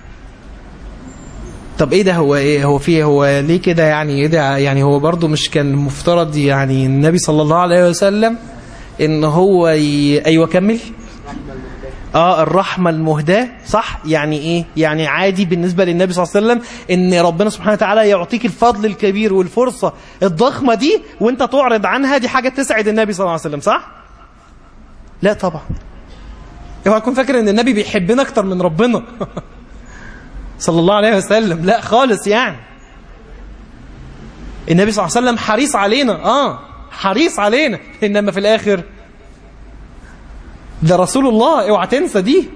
طب ايه ده هو ايه هو فيه هو ليه كده يعني ايه ده يعني هو برضه مش كان المفترض يعني النبي صلى الله عليه وسلم ان هو ي... ايوه كمل اه الرحمه المهداه صح يعني ايه يعني عادي بالنسبه للنبي صلى الله عليه وسلم ان ربنا سبحانه وتعالى يعطيك الفضل الكبير والفرصه الضخمه دي وانت تعرض عنها دي حاجه تسعد النبي صلى الله عليه وسلم صح لا طبعا اوعى تكون فاكر ان النبي بيحبنا اكتر من ربنا صلى الله عليه وسلم لا خالص يعني النبي صلى الله عليه وسلم حريص علينا اه حريص علينا انما في الاخر ده رسول الله اوعى تنسى دي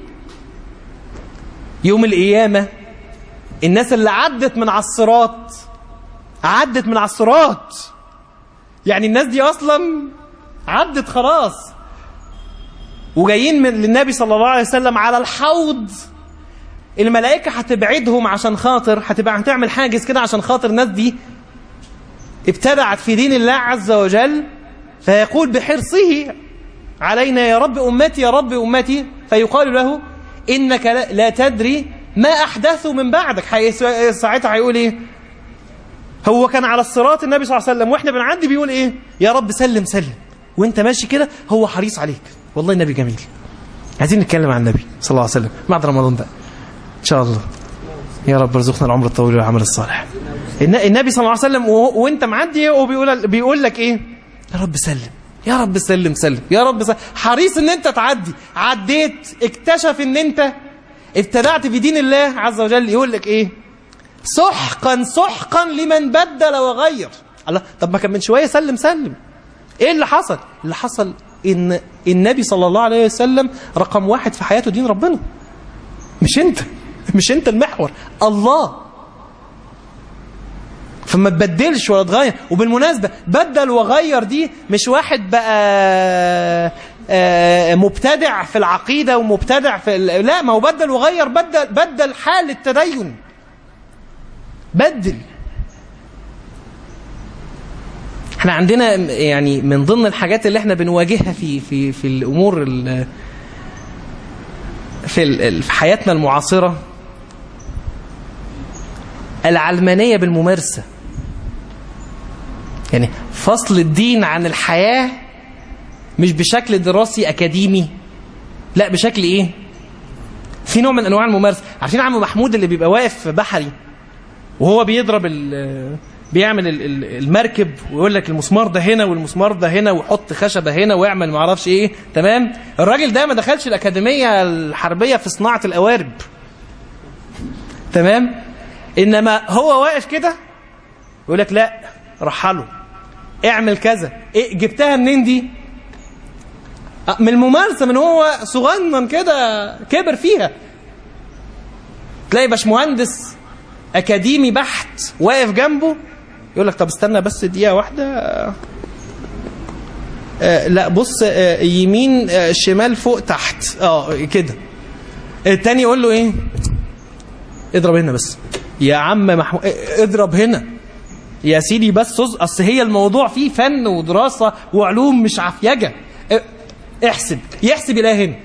يوم القيامه الناس اللي عدت من على الصراط عدت من على الصراط يعني الناس دي اصلا عدت خلاص وجايين من للنبي صلى الله عليه وسلم على الحوض الملائكة هتبعدهم عشان خاطر هتبقى هتعمل حاجز كده عشان خاطر الناس دي ابتدعت في دين الله عز وجل فيقول بحرصه علينا يا رب أمتي يا رب أمتي فيقال له إنك لا تدري ما أحدثوا من بعدك ساعتها هيقول إيه هو كان على الصراط النبي صلى الله عليه وسلم وإحنا بنعدي بيقول إيه يا رب سلم سلم وإنت ماشي كده هو حريص عليك والله النبي جميل عايزين نتكلم عن النبي صلى الله عليه وسلم بعد رمضان بقى إن شاء الله يا رب ارزقنا العمر الطويل والعمل الصالح النبي صلى الله عليه وسلم وانت معدي وبيقول بيقول لك ايه يا رب سلم يا رب سلم سلم يا رب سلم حريص ان انت تعدي عديت اكتشف ان انت ابتدعت في دين الله عز وجل يقول لك ايه سحقا سحقا لمن بدل وغير الله طب ما كان من شويه سلم سلم ايه اللي حصل اللي حصل ان النبي صلى الله عليه وسلم رقم واحد في حياته دين ربنا مش انت مش انت المحور الله فما تبدلش ولا تغير وبالمناسبة بدل وغير دي مش واحد بقى مبتدع في العقيدة ومبتدع في لا ما هو بدل وغير بدل بدل حال التدين بدل احنا عندنا يعني من ضمن الحاجات اللي احنا بنواجهها في في في الامور في في حياتنا المعاصره العلمانيه بالممارسه يعني فصل الدين عن الحياه مش بشكل دراسي اكاديمي لا بشكل ايه في نوع من انواع الممارسه عارفين عم محمود اللي بيبقى واقف في بحري وهو بيضرب بيعمل المركب ويقول لك المسمار ده هنا والمسمار ده هنا ويحط خشبه هنا ويعمل ما اعرفش ايه تمام الراجل ده ما دخلش الاكاديميه الحربيه في صناعه القوارب تمام انما هو واقف كده يقول لك لا رحله اعمل كذا إيه جبتها منين دي من الممارسه من هو صغنن كده كبر فيها تلاقي باشمهندس اكاديمي بحت واقف جنبه يقول لك طب استنى بس دقيقه واحده آه لا بص آه يمين آه شمال فوق تحت اه كده التاني يقول له ايه اضرب هنا بس يا عم محمود اضرب هنا يا سيدي بس صز- اصل هي الموضوع فيه فن ودراسه وعلوم مش عفيجه اه، احسب يحسب الايه هنا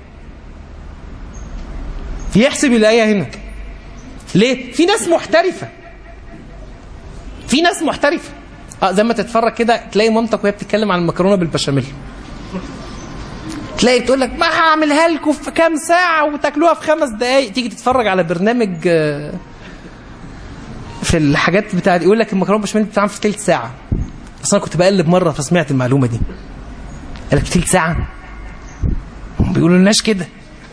يحسب الايه هنا ليه في ناس محترفه في ناس محترفه اه زي ما تتفرج كده تلاقي مامتك وهي بتتكلم عن المكرونه بالبشاميل تلاقي بتقول لك ما هعملها لكم في كام ساعه وتاكلوها في خمس دقائق تيجي تتفرج على برنامج آه، في الحاجات بتاعت يقول لك المكرونه بالبشاميل بتتعمل في ثلث ساعه بس انا كنت بقلب مره فسمعت المعلومه دي قال لك في ثلث ساعه هم بيقولوا لناش كده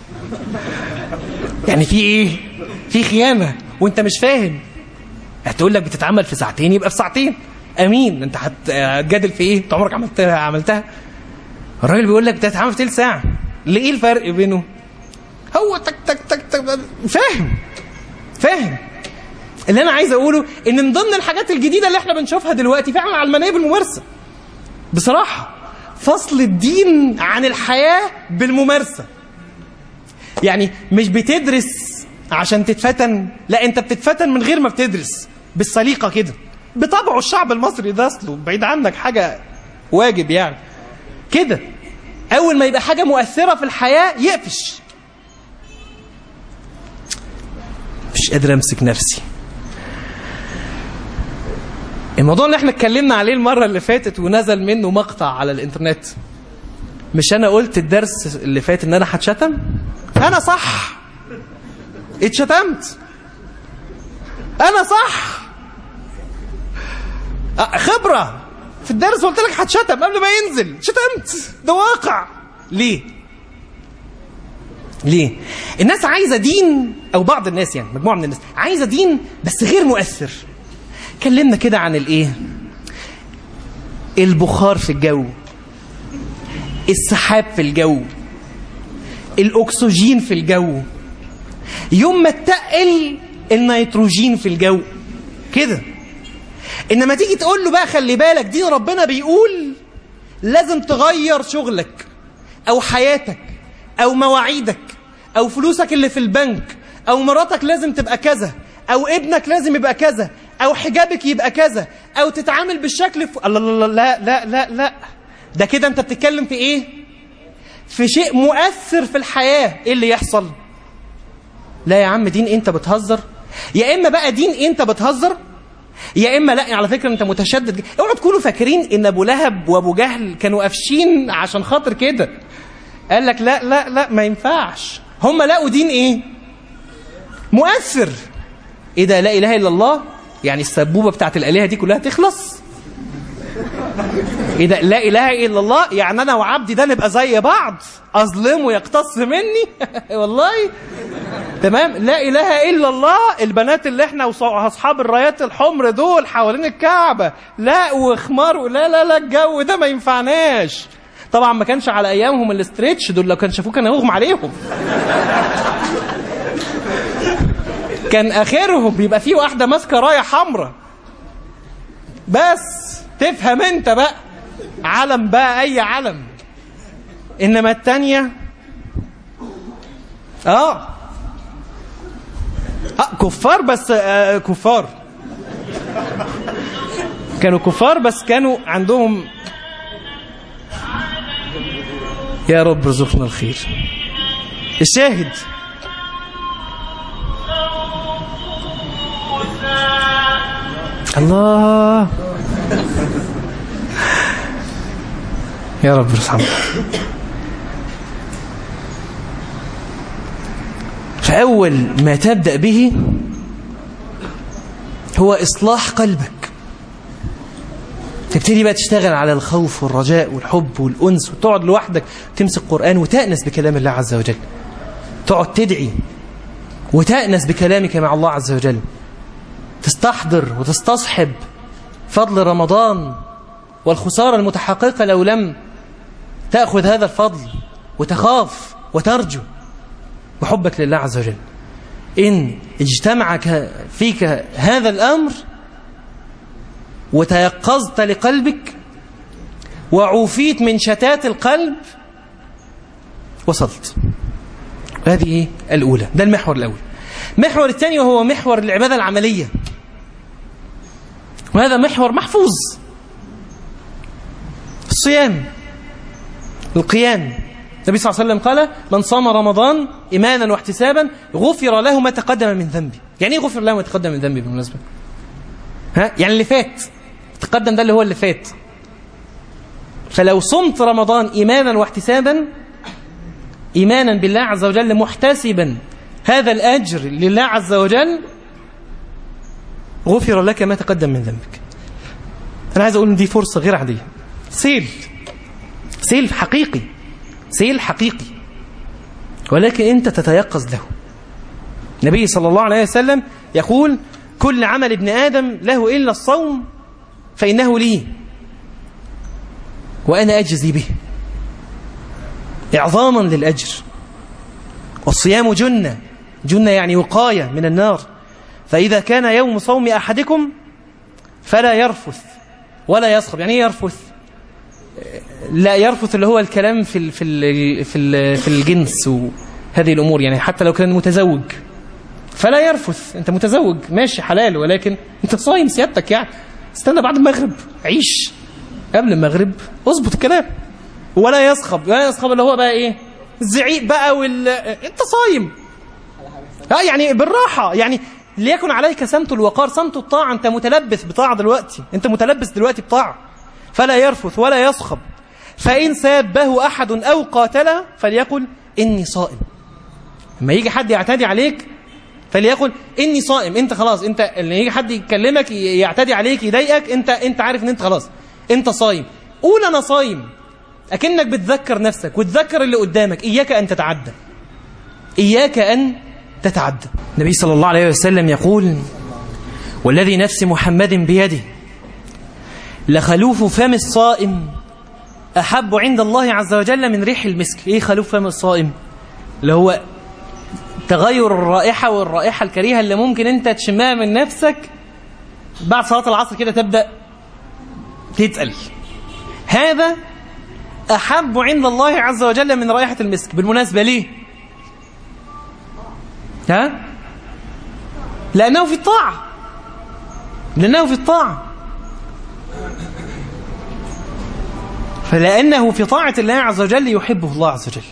يعني في ايه في خيانه وانت مش فاهم هتقول لك بتتعمل في ساعتين يبقى في ساعتين امين انت هت- هتجادل في ايه انت عمرك عملتها عملتها الراجل بيقول لك بتتعمل في ثلث ساعه ليه ايه الفرق بينه هو تك تك تك تك فاهم فاهم اللي انا عايز اقوله ان من ضمن الحاجات الجديده اللي احنا بنشوفها دلوقتي فعلا علمانيه بالممارسه بصراحه فصل الدين عن الحياه بالممارسه يعني مش بتدرس عشان تتفتن لا انت بتتفتن من غير ما بتدرس بالسليقه كده بطبعه الشعب المصري ده اصله بعيد عنك حاجه واجب يعني كده اول ما يبقى حاجه مؤثره في الحياه يقفش مش قادر امسك نفسي الموضوع اللي احنا اتكلمنا عليه المره اللي فاتت ونزل منه مقطع على الانترنت مش انا قلت الدرس اللي فات ان انا هتشتم انا صح اتشتمت انا صح أه، خبره في الدرس قلت لك هتشتم قبل ما ينزل شتمت ده واقع ليه ليه الناس عايزه دين او بعض الناس يعني مجموعه من الناس عايزه دين بس غير مؤثر كلمنا كده عن الايه البخار في الجو السحاب في الجو الاكسجين في الجو يوم ما تقل النيتروجين في الجو كده انما تيجي تقول له بقى خلي بالك دين ربنا بيقول لازم تغير شغلك او حياتك او مواعيدك او فلوسك اللي في البنك او مراتك لازم تبقى كذا او ابنك لازم يبقى كذا او حجابك يبقى كذا او تتعامل بالشكل ف... الله الله لا لا لا لا ده كده انت بتتكلم في ايه في شيء مؤثر في الحياة ايه اللي يحصل لا يا عم دين انت بتهزر يا اما بقى دين انت بتهزر يا اما لا على فكره انت متشدد جدا. اوعوا تكونوا فاكرين ان ابو لهب وابو جهل كانوا قافشين عشان خاطر كده قال لك لا لا لا ما ينفعش هم لقوا دين ايه مؤثر ايه ده لا اله الا الله يعني السبوبه بتاعت الالهه دي كلها تخلص ايه ده لا اله الا الله يعني انا وعبدي ده نبقى زي بعض اظلمه يقتص مني والله تمام لا اله الا الله البنات اللي احنا واصحاب الرايات الحمر دول حوالين الكعبه لا وخمار لا لا لا الجو ده ما ينفعناش طبعا ما كانش على ايامهم الاستريتش دول لو كان شافوه كان هيغمى عليهم كان اخرهم بيبقى فيه واحده ماسكه رايه حمراء بس تفهم انت بقى علم بقى اي علم انما التانية اه اه كفار بس آه كفار كانوا كفار بس كانوا عندهم يا رب ارزقنا الخير الشاهد الله يا رب ارحمنا فأول ما تبدأ به هو إصلاح قلبك تبتدي بقى تشتغل على الخوف والرجاء والحب والأنس وتقعد لوحدك تمسك قرآن وتأنس بكلام الله عز وجل تقعد تدعي وتأنس بكلامك مع الله عز وجل تستحضر وتستصحب فضل رمضان والخسارة المتحققة لو لم تأخذ هذا الفضل وتخاف وترجو وحبك لله عز وجل إن اجتمع فيك هذا الأمر وتيقظت لقلبك وعوفيت من شتات القلب وصلت هذه إيه؟ الأولى ده المحور الأول المحور الثاني وهو محور العبادة العملية وهذا محور محفوظ الصيام القيام النبي صلى الله عليه وسلم قال من صام رمضان إيمانا واحتسابا غفر له ما تقدم من ذنبه يعني ايه غفر له ما تقدم من ذنبه بالمناسبة ها يعني اللي فات تقدم ده اللي هو اللي فات فلو صمت رمضان إيمانا واحتسابا إيمانا بالله عز وجل محتسبا هذا الأجر لله عز وجل غفر لك ما تقدم من ذنبك أنا عايز أقول إن دي فرصة غير عادية سيل سيل حقيقي سيل حقيقي ولكن أنت تتيقظ له النبي صلى الله عليه وسلم يقول كل عمل ابن آدم له إلا الصوم فإنه لي وأنا أجزي به إعظاما للأجر والصيام جنة جنة يعني وقاية من النار فإذا كان يوم صوم أحدكم فلا يرفث ولا يصخب يعني ايه يرفث لا يرفث اللي هو الكلام في ال في ال في ال في الجنس وهذه الأمور يعني حتى لو كان متزوج فلا يرفث انت متزوج ماشي حلال ولكن انت صايم سيادتك يعني استنى بعد المغرب عيش قبل المغرب اظبط الكلام ولا يصخب ولا يصخب اللي هو بقى ايه الزعيق بقى وال انت صايم اه يعني بالراحه يعني ليكن عليك سمت الوقار سمت الطاعه انت متلبس بطاعه دلوقتي انت متلبس دلوقتي بطاعه فلا يرفث ولا يصخب فان سابه احد او قاتله فليقل اني صائم لما يجي حد يعتدي عليك فليقل اني صائم انت خلاص انت اللي يجي حد يكلمك يعتدي عليك يضايقك انت انت عارف ان انت خلاص انت صايم قول انا صايم اكنك بتذكر نفسك وتذكر اللي قدامك اياك ان تتعدى اياك ان تتعدى النبي صلى الله عليه وسلم يقول والذي نفس محمد بيده لخلوف فم الصائم احب عند الله عز وجل من ريح المسك ايه خلوف فم الصائم اللي هو تغير الرائحة والرائحة الكريهة اللي ممكن انت تشمها من نفسك بعد صلاة العصر كده تبدأ تتقل هذا أحب عند الله عز وجل من رائحة المسك بالمناسبة ليه ها لأنه في الطاعة لأنه في الطاعة فلأنه في طاعة الله عز وجل يحبه الله عز وجل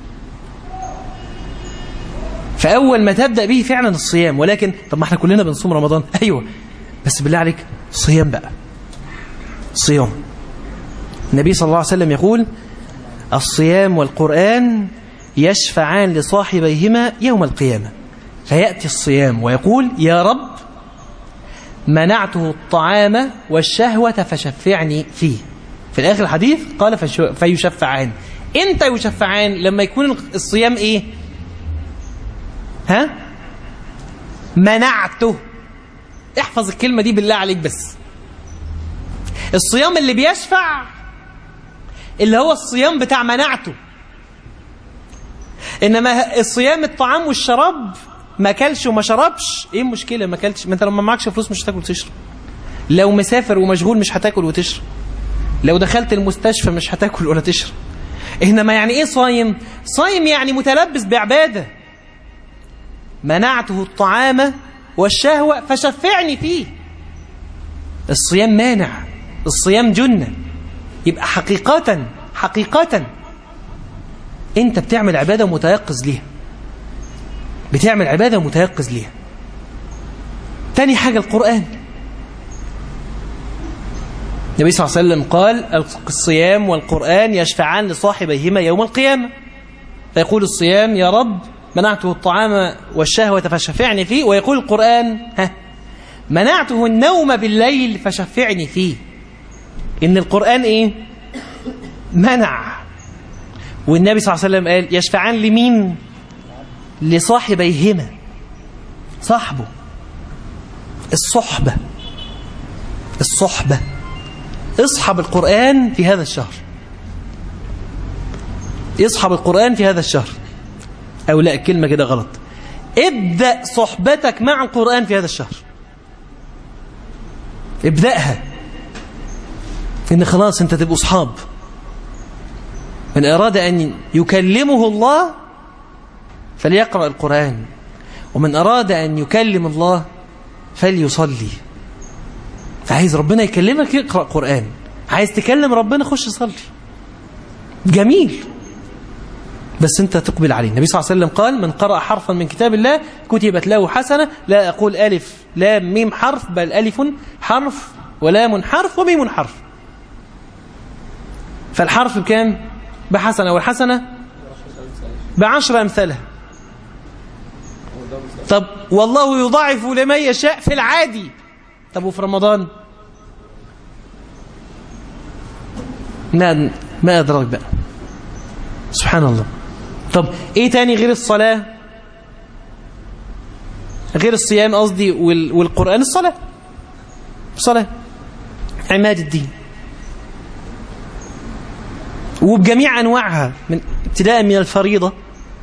فأول ما تبدأ به فعلا الصيام ولكن طب ما احنا كلنا بنصوم رمضان أيوة بس بالله عليك صيام بقى صيام النبي صلى الله عليه وسلم يقول الصيام والقرآن يشفعان لصاحبيهما يوم القيامة فيأتي الصيام ويقول يا رب منعته الطعام والشهوة فشفعني فيه في الآخر الحديث قال فيشفعان انت يشفعان لما يكون الصيام ايه ها منعته احفظ الكلمة دي بالله عليك بس الصيام اللي بيشفع اللي هو الصيام بتاع منعته انما الصيام الطعام والشراب ما كلش وما شربش ايه المشكله ما كلش ما انت لما معكش فلوس مش هتاكل وتشرب لو مسافر ومشغول مش هتاكل وتشرب لو دخلت المستشفى مش هتاكل ولا تشرب انما يعني ايه صايم صايم يعني متلبس بعباده منعته الطعام والشهوة فشفعني فيه الصيام مانع الصيام جنة يبقى حقيقة حقيقة انت بتعمل عبادة متيقظ ليها بتعمل عبادة متيقظ ليها تاني حاجة القرآن النبي صلى الله عليه وسلم قال الصيام والقرآن يشفعان لصاحبيهما يوم القيامة فيقول الصيام يا رب منعته الطعام والشهوة فشفعني فيه ويقول القرآن ها منعته النوم بالليل فشفعني فيه إن القرآن إيه منع والنبي صلى الله عليه وسلم قال يشفعان لمين لصاحبيهما صاحبه الصحبة الصحبة اصحب القرآن في هذا الشهر اصحب القرآن في هذا الشهر أو لا الكلمة كده غلط ابدأ صحبتك مع القرآن في هذا الشهر ابدأها إن خلاص أنت تبقوا أصحاب من أراد أن يكلمه الله فليقرأ القرآن ومن أراد أن يكلم الله فليصلي عايز ربنا يكلمك يقرأ قرآن عايز تكلم ربنا خش صلي جميل بس انت تقبل عليه النبي صلى الله عليه وسلم قال من قرأ حرفا من كتاب الله كتبت له حسنة لا أقول ألف لام ميم حرف بل ألف حرف ولام حرف وميم حرف فالحرف بكام بحسنة والحسنة بعشر أمثالها طب والله يضاعف لمن يشاء في العادي طب وفي رمضان ما ما أدراك بقى سبحان الله طب ايه تاني غير الصلاة غير الصيام قصدي وال... والقرآن الصلاة الصلاة عماد الدين وبجميع أنواعها من ابتداء من الفريضة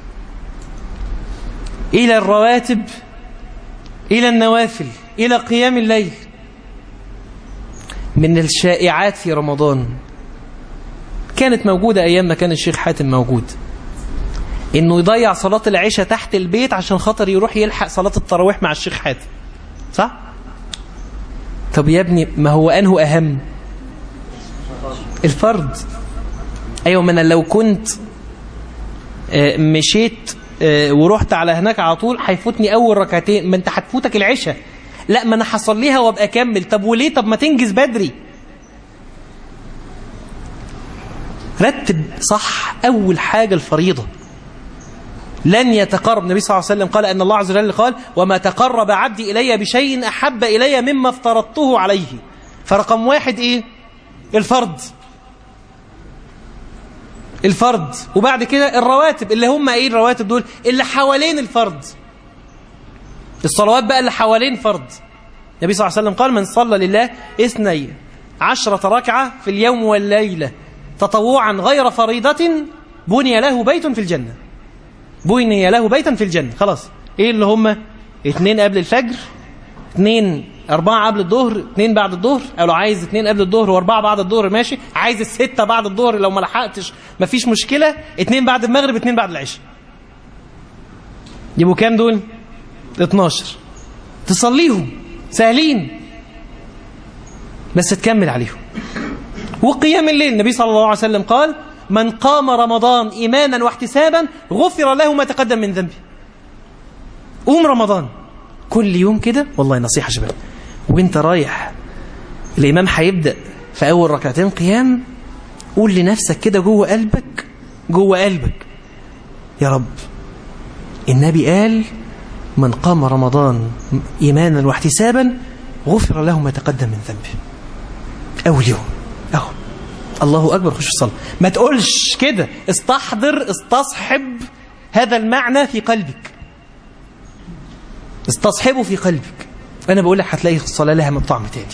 إلى الرواتب إلى النوافل إلى قيام الليل من الشائعات في رمضان كانت موجودة أيام ما كان الشيخ حاتم موجود إنه يضيع صلاة العشاء تحت البيت عشان خاطر يروح يلحق صلاة التراويح مع الشيخ حاتم صح؟ طب يا ابني ما هو أنه أهم الفرد أيوة ما أنا لو كنت مشيت ورحت على هناك على طول هيفوتني أول ركعتين ما أنت هتفوتك العشاء لا ما أنا هصليها وأبقى أكمل طب وليه طب ما تنجز بدري رتب صح أول حاجة الفريضة لن يتقرب النبي صلى الله عليه وسلم قال أن الله عز وجل قال وما تقرب عبدي إلي بشيء أحب إلي مما افترضته عليه فرقم واحد إيه الفرض الفرض وبعد كده الرواتب اللي هم إيه الرواتب دول اللي حوالين الفرض الصلوات بقى اللي حوالين فرض النبي صلى الله عليه وسلم قال من صلى لله اثني عشرة ركعة في اليوم والليلة تطوعا غير فريضة بني له بيت في الجنة بني له بيتا في الجنة خلاص ايه اللي هم اتنين قبل الفجر اتنين اربعة قبل الظهر اتنين بعد الظهر او لو عايز اتنين قبل الظهر واربعة بعد الظهر ماشي عايز الستة بعد الظهر لو ما لحقتش مفيش مشكلة اتنين بعد المغرب اتنين بعد العشاء يبقوا كام دول 12 تصليهم سهلين بس تكمل عليهم وقيام الليل النبي صلى الله عليه وسلم قال من قام رمضان إيمانا واحتسابا غفر له ما تقدم من ذنبه قوم رمضان كل يوم كده والله نصيحة شباب وانت رايح الإمام هيبدأ في أول ركعتين قيام قول لنفسك كده جوه قلبك جوه قلبك يا رب النبي قال من قام رمضان إيمانا واحتسابا غفر له ما تقدم من ذنبه أول يوم أهو الله أكبر خش الصلاة ما تقولش كده استحضر استصحب هذا المعنى في قلبك استصحبه في قلبك أنا بقول لك هتلاقي الصلاة لها من طعم تاني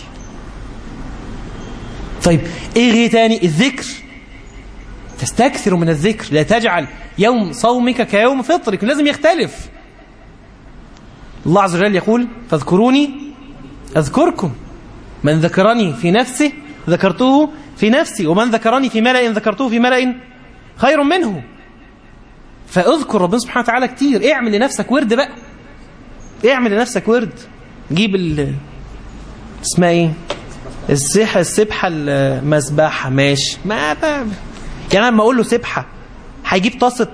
طيب إيه غير تاني الذكر تستكثر من الذكر لا تجعل يوم صومك كيوم فطرك لازم يختلف الله عز وجل يقول فاذكروني أذكركم من ذكرني في نفسه ذكرته في نفسي ومن ذكرني في ملأ ذكرته في ملأ خير منه فاذكر ربنا سبحانه وتعالى كتير اعمل لنفسك ورد بقى اعمل لنفسك ورد جيب ال اسمها ايه السبحة السبحة المسبحة ماشي ما بقى. يعني لما اقول له سبحة هيجيب طاسة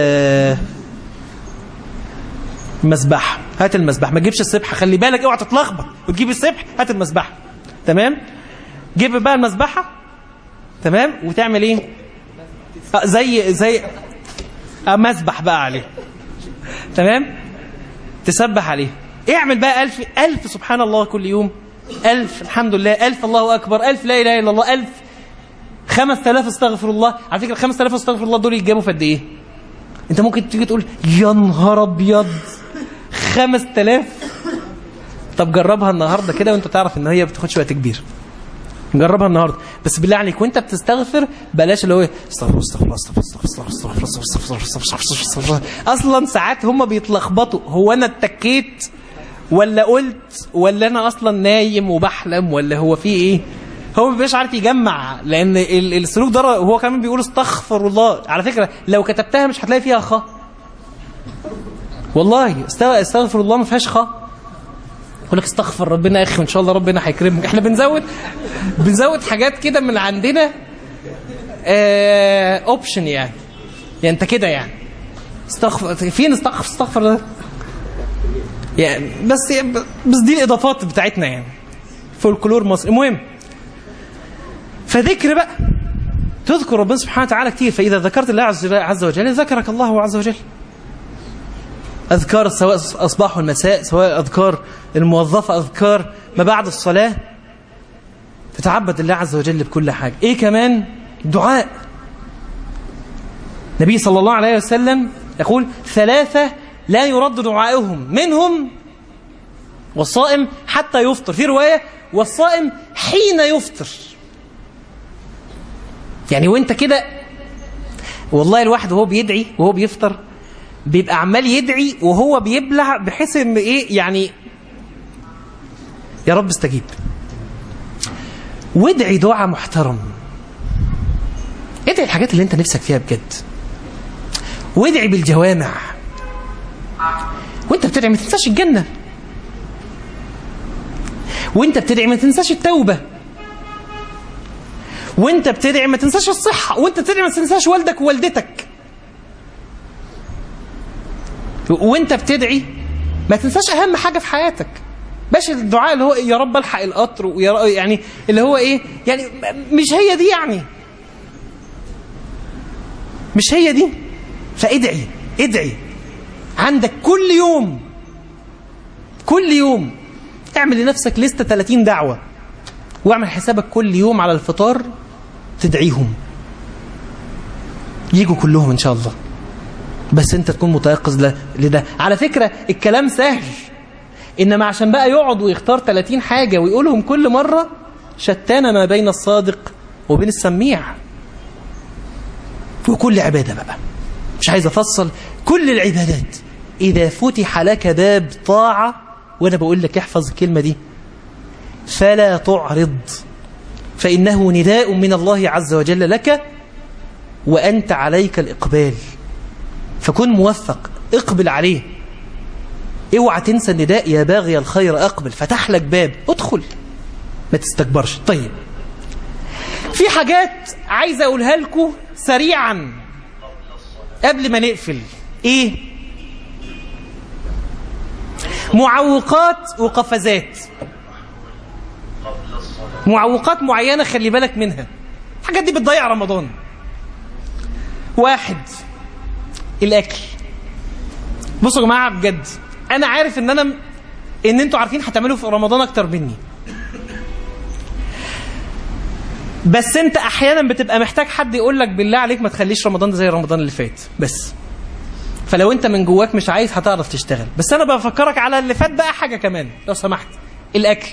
مسبحة هات المسبحة ما تجيبش السبحة خلي بالك اوعى تتلخبط وتجيب السبح هات المسبحة تمام جيب بقى المسبحة تمام وتعمل ايه آه زي زي آه مسبح بقى عليه تمام تسبح عليه اعمل بقى ألف ألف سبحان الله كل يوم ألف الحمد لله ألف الله أكبر ألف لا إله إلا الله ألف خمس تلاف استغفر الله على فكرة خمس تلاف استغفر الله دول يتجابوا في قد إيه أنت ممكن تيجي تقول يا نهار أبيض خمس تلاف طب جربها النهاردة كده وانت تعرف ان هي بتاخدش وقت كبير جربها النهارده بس بالله عليك وانت بتستغفر بلاش اللي هو استغفر استغفر استغفر استغفر استغفر استغفر استغفر استغفر اصلا ساعات هم بيتلخبطوا هو انا اتكيت ولا قلت ولا انا اصلا نايم وبحلم ولا هو في ايه هو ما بيبقاش عارف يجمع لان السلوك ده هو كمان بيقول استغفر الله على فكره لو كتبتها مش هتلاقي فيها خ والله استغفر الله ما فيهاش خ يقول لك استغفر ربنا يا اخي وان شاء الله ربنا هيكرمك احنا بنزود بنزود حاجات كده من عندنا اوبشن يعني يعني انت كده يعني استغفر فين استغفر استغفر ده يعني بس بس دي الاضافات بتاعتنا يعني فولكلور مصر المهم فذكر بقى تذكر ربنا سبحانه وتعالى كتير فإذا ذكرت الله عز وجل ذكرك الله عز وجل أذكار سواء أصباح والمساء سواء أذكار الموظفة أذكار ما بعد الصلاة تتعبد الله عز وجل بكل حاجة إيه كمان دعاء النبي صلى الله عليه وسلم يقول ثلاثة لا يرد دعائهم منهم والصائم حتى يفطر في رواية والصائم حين يفطر يعني وانت كده والله الواحد وهو بيدعي وهو بيفطر بيبقى عمال يدعي وهو بيبلع بحيث ان ايه يعني يا رب استجيب وادعي دعاء محترم ادعي الحاجات اللي انت نفسك فيها بجد وادعي بالجوامع وانت بتدعي ما تنساش الجنه وانت بتدعي ما تنساش التوبه وانت بتدعي ما تنساش الصحه وانت بتدعي ما تنساش والدك ووالدتك وانت بتدعي ما تنساش اهم حاجه في حياتك باش الدعاء اللي هو يا رب الحق القطر ويا يعني اللي هو ايه يعني مش هي دي يعني مش هي دي فادعي ادعي عندك كل يوم كل يوم اعمل لنفسك لستة 30 دعوة واعمل حسابك كل يوم على الفطار تدعيهم يجوا كلهم ان شاء الله بس انت تكون متيقظ لده على فكرة الكلام سهل انما عشان بقى يقعد ويختار 30 حاجة ويقولهم كل مرة شتان ما بين الصادق وبين السميع وكل عبادة بقى مش عايز افصل كل العبادات اذا فتح لك باب طاعة وانا بقول لك احفظ الكلمة دي فلا تعرض فإنه نداء من الله عز وجل لك وأنت عليك الإقبال فكن موفق اقبل عليه اوعى تنسى النداء يا باغي الخير أقبل فتح لك باب ادخل ما تستكبرش طيب في حاجات عايز أقولها لكم سريعا قبل ما نقفل ايه معوقات وقفزات معوقات معينة خلي بالك منها الحاجات دي بتضيع رمضان واحد الأكل بصوا يا جماعة بجد أنا عارف إن أنا إن أنتوا عارفين هتعملوا في رمضان أكتر مني بس أنت أحيانا بتبقى محتاج حد يقول لك بالله عليك ما تخليش رمضان ده زي رمضان اللي فات بس فلو أنت من جواك مش عايز هتعرف تشتغل بس أنا بفكرك على اللي فات بقى حاجة كمان لو سمحت الأكل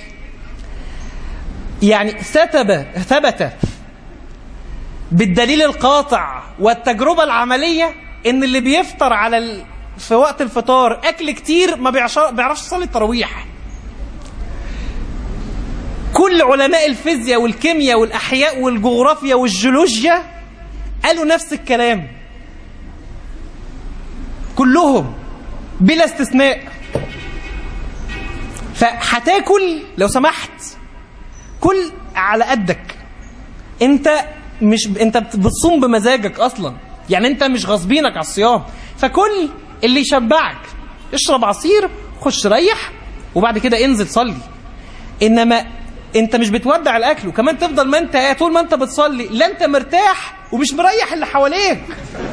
يعني ثبت ثبت بالدليل القاطع والتجربة العملية ان اللي بيفطر على ال... في وقت الفطار اكل كتير ما بيعرفش يصلي التراويح كل علماء الفيزياء والكيمياء والاحياء والجغرافيا والجيولوجيا قالوا نفس الكلام كلهم بلا استثناء فهتاكل لو سمحت كل على قدك انت مش انت بتصوم بمزاجك اصلا يعني انت مش غصبينك على الصيام فكل اللي يشبعك اشرب عصير خش ريح وبعد كده انزل صلي انما انت مش بتودع الاكل وكمان تفضل ما انت طول ما انت بتصلي لا انت مرتاح ومش مريح اللي حواليك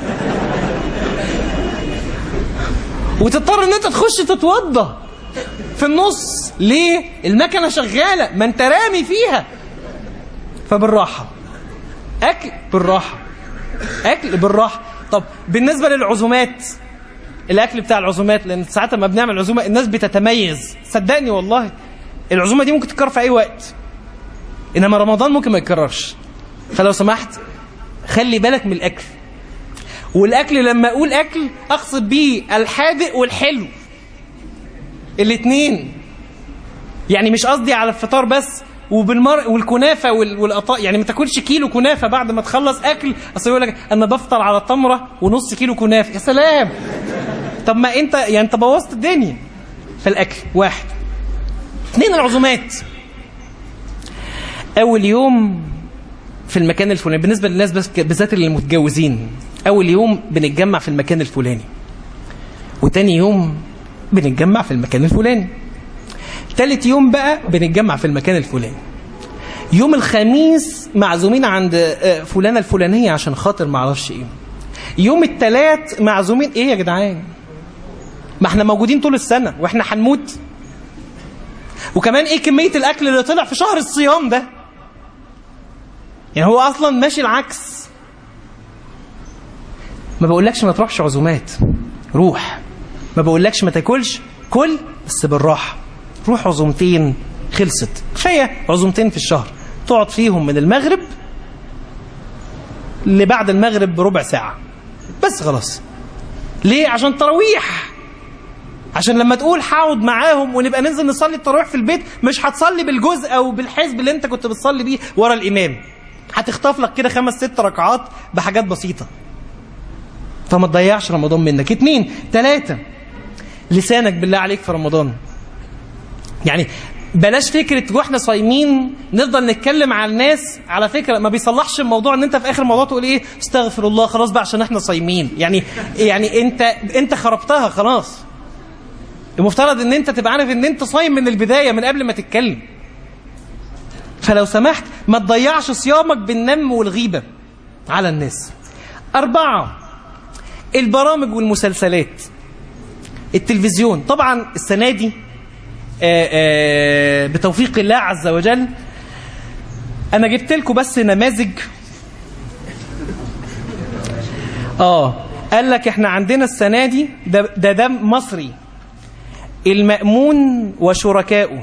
وتضطر ان انت تخش تتوضى في النص ليه المكنه شغاله ما انت رامي فيها فبالراحه اكل بالراحه اكل بالراحه طب بالنسبه للعزومات الاكل بتاع العزومات لان ساعات لما بنعمل عزومه الناس بتتميز صدقني والله العزومه دي ممكن تتكرر في اي وقت انما رمضان ممكن ما يتكررش فلو سمحت خلي بالك من الاكل والاكل لما اقول اكل اقصد بيه الحادق والحلو الاثنين يعني مش قصدي على الفطار بس وبالمر والكنافه والقطاء يعني ما تاكلش كيلو كنافه بعد ما تخلص اكل اصل يقول لك انا بفطر على تمره ونص كيلو كنافه يا سلام طب ما انت يعني انت بوظت الدنيا في الاكل واحد اثنين العزومات اول يوم في المكان الفلاني بالنسبه للناس بس بالذات اللي متجوزين اول يوم بنتجمع في المكان الفلاني وتاني يوم بنتجمع في المكان الفلاني تالت يوم بقى بنتجمع في المكان الفلاني يوم الخميس معزومين عند آه، فلانة الفلانية عشان خاطر معرفش ايه يوم التلات معزومين ايه يا جدعان ما احنا موجودين طول السنة واحنا هنموت وكمان ايه كمية الاكل اللي طلع في شهر الصيام ده يعني هو اصلا ماشي العكس ما بقولكش ما تروحش عزومات روح ما بقولكش ما تاكلش كل بس بالراحه روح عزومتين خلصت كفايه عزومتين في الشهر تقعد فيهم من المغرب لبعد المغرب بربع ساعه بس خلاص ليه عشان تراويح عشان لما تقول هقعد معاهم ونبقى ننزل نصلي التراويح في البيت مش هتصلي بالجزء او بالحزب اللي انت كنت بتصلي بيه ورا الامام هتخطف لك كده خمس ست ركعات بحاجات بسيطه فما تضيعش رمضان منك اتنين تلاتة لسانك بالله عليك في رمضان يعني بلاش فكرة واحنا صايمين نفضل نتكلم على الناس على فكرة ما بيصلحش الموضوع ان انت في اخر الموضوع تقول ايه استغفر الله خلاص بقى عشان احنا صايمين يعني يعني انت انت خربتها خلاص المفترض ان انت تبقى عارف ان انت صايم من البداية من قبل ما تتكلم فلو سمحت ما تضيعش صيامك بالنم والغيبة على الناس أربعة البرامج والمسلسلات التلفزيون طبعا السنة دي آآ آآ بتوفيق الله عز وجل أنا جبت لكم بس نماذج آه قال لك إحنا عندنا السنة دي ده ده, ده مصري المأمون وشركائه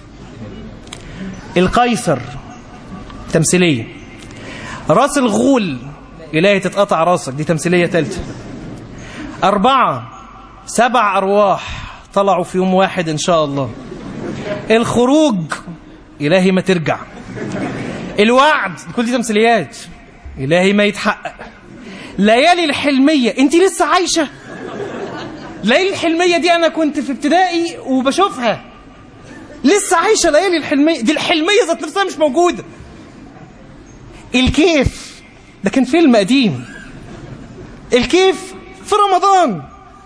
القيصر تمثيلية راس الغول إلهي تتقطع راسك دي تمثيلية ثالثة أربعة سبع أرواح طلعوا في يوم واحد إن شاء الله الخروج إلهي ما ترجع الوعد كل دي تمثيليات إلهي ما يتحقق ليالي الحلمية أنت لسه عايشة ليالي الحلمية دي أنا كنت في ابتدائي وبشوفها لسه عايشة ليالي الحلمية دي الحلمية ذات نفسها مش موجودة الكيف ده كان فيلم قديم الكيف في رمضان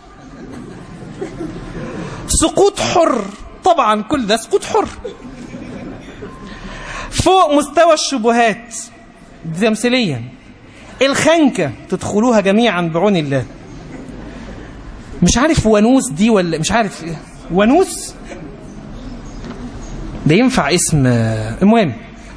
سقوط حر طبعا كل ده سقوط حر فوق مستوى الشبهات دي تمثيليا الخنكة تدخلوها جميعا بعون الله مش عارف ونوس دي ولا مش عارف ايه ونوس ده ينفع اسم المهم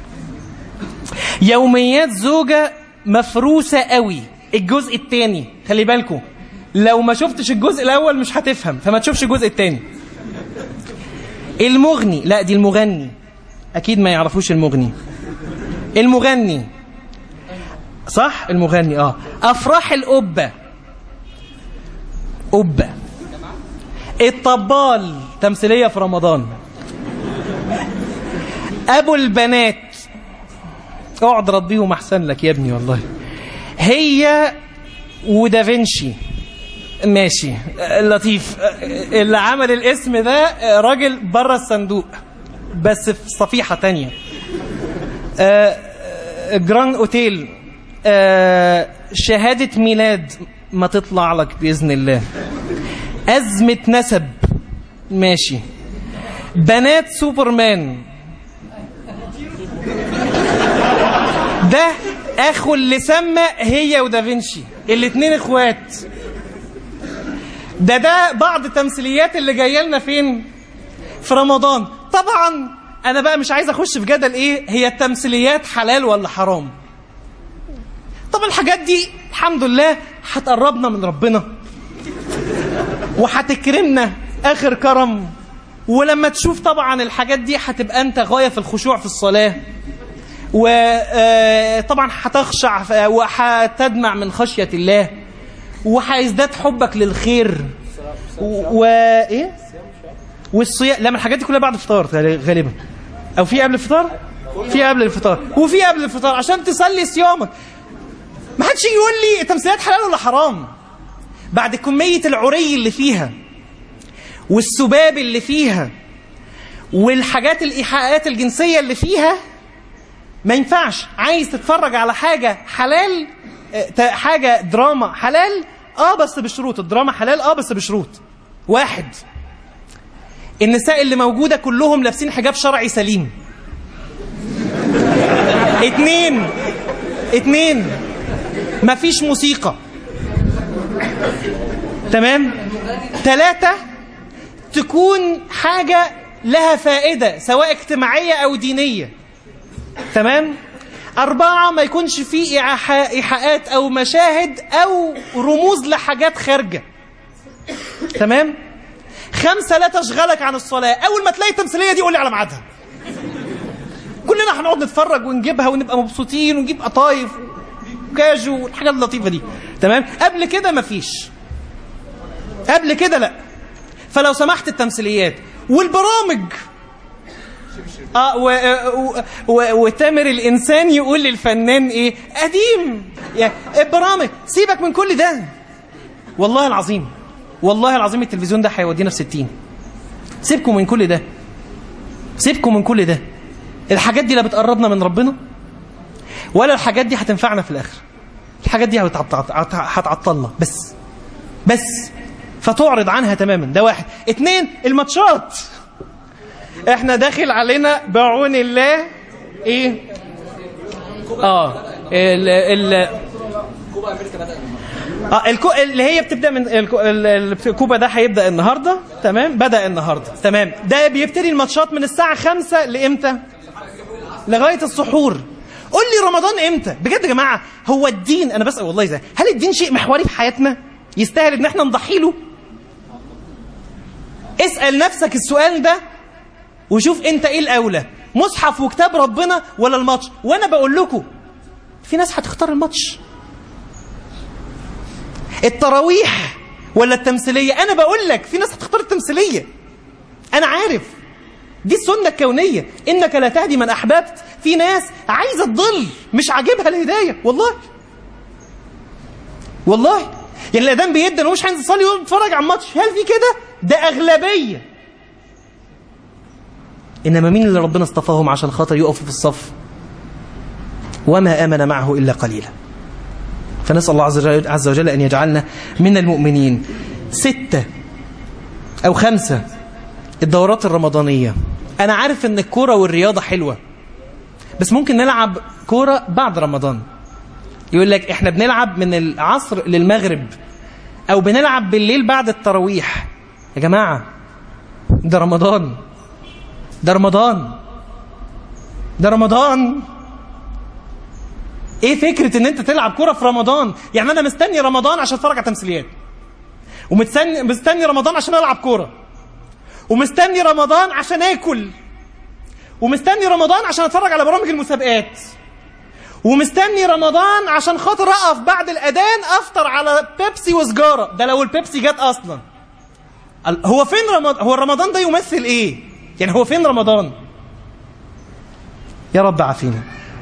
يوميات زوجة مفروسة قوي الجزء الثاني خلي بالكم لو ما شفتش الجزء الاول مش هتفهم فما تشوفش الجزء الثاني المغني لا دي المغني اكيد ما يعرفوش المغني المغني صح المغني اه افراح القبه قبه الطبال تمثيليه في رمضان ابو البنات اقعد ربيهم احسن لك يا ابني والله هي ودافنشي ماشي لطيف اللي عمل الاسم ده راجل بره الصندوق بس في صفيحة تانية جران اوتيل شهادة ميلاد ما تطلع لك بإذن الله أزمة نسب ماشي بنات سوبرمان ده اخو اللي سمى هي ودافنشي الاتنين اخوات ده ده بعض التمثيليات اللي جايه لنا فين في رمضان طبعا انا بقى مش عايز اخش في جدل ايه هي التمثيليات حلال ولا حرام طبعا الحاجات دي الحمد لله هتقربنا من ربنا وهتكرمنا اخر كرم ولما تشوف طبعا الحاجات دي هتبقى انت غايه في الخشوع في الصلاه وطبعا هتخشع وهتدمع من خشية الله وهيزداد حبك للخير وايه والصيام لا من الحاجات دي كلها بعد الفطار غالبا او في قبل الفطار في قبل الفطار وفي قبل الفطار عشان تصلي صيامك ما حدش يجي يقول لي التمثيلات حلال ولا حرام بعد كمية العري اللي فيها والسباب اللي فيها والحاجات الايحاءات الجنسيه اللي فيها ما ينفعش عايز تتفرج على حاجه حلال آه، ت- حاجه دراما حلال اه بس بشروط الدراما حلال اه بس بشروط واحد النساء اللي موجوده كلهم لابسين حجاب شرعي سليم اتنين اتنين مفيش موسيقى تمام تلاتة تكون حاجة لها فائدة سواء اجتماعية أو دينية تمام أربعة ما يكونش فيه إيحاء- إيحاءات أو مشاهد أو رموز لحاجات خارجة تمام خمسة لا تشغلك عن الصلاة أول ما تلاقي التمثيلية دي قول لي على ميعادها كلنا هنقعد نتفرج ونجيبها ونبقى مبسوطين ونجيب قطايف وكاجو والحاجات اللطيفة دي تمام قبل كده مفيش قبل كده لا فلو سمحت التمثيليات والبرامج اه و... و... و... وتامر الانسان يقول للفنان ايه قديم يعني البرامج سيبك من كل ده والله العظيم والله العظيم التلفزيون ده هيودينا في 60 سيبكم من كل ده سيبكم من كل ده الحاجات دي لا بتقربنا من ربنا ولا الحاجات دي هتنفعنا في الاخر الحاجات دي هتعط- هت- هتعطلنا بس بس فتعرض عنها تماما ده واحد اتنين الماتشات احنا داخل علينا بعون الله ايه اه ال ال اه الكو اللي هي بتبدا من الكو ال- ال- الكوبا ده هيبدا النهارده تمام بدا النهارده تمام ده بيبتدي الماتشات من الساعه 5 لامتى لغايه السحور قول لي رمضان امتى بجد يا جماعه هو الدين انا بسال والله زي هل الدين شيء محوري في حياتنا يستاهل ان احنا نضحي له اسال نفسك السؤال ده وشوف انت ايه الاولى مصحف وكتاب ربنا ولا الماتش وانا بقول لكم في ناس هتختار الماتش التراويح ولا التمثيليه انا بقول لك في ناس هتختار التمثيليه انا عارف دي السنه الكونيه انك لا تهدي من احببت في ناس عايزه تضل مش عاجبها الهدايه والله والله يعني الاذان بيدن ومش عايز يصلي يقوم يتفرج على الماتش هل في كده ده اغلبيه انما مين اللي ربنا اصطفاهم عشان خاطر يقفوا في الصف وما امن معه الا قليلا فنسال الله عز وجل, عز وجل ان يجعلنا من المؤمنين سته او خمسه الدورات الرمضانيه انا عارف ان الكوره والرياضه حلوه بس ممكن نلعب كوره بعد رمضان يقول لك احنا بنلعب من العصر للمغرب او بنلعب بالليل بعد التراويح يا جماعه ده رمضان ده رمضان ده رمضان ايه فكره ان انت تلعب كوره في رمضان يعني انا مستني رمضان عشان اتفرج على تمثيليات ومستني مستني رمضان عشان العب كوره ومستني رمضان عشان اكل ومستني رمضان عشان اتفرج على برامج المسابقات ومستني رمضان عشان خاطر اقف بعد الاذان افطر على بيبسي وسجاره ده لو البيبسي جت اصلا ال- هو فين رمضان هو رمضان ده يمثل ايه يعني هو فين رمضان يا رب عافينا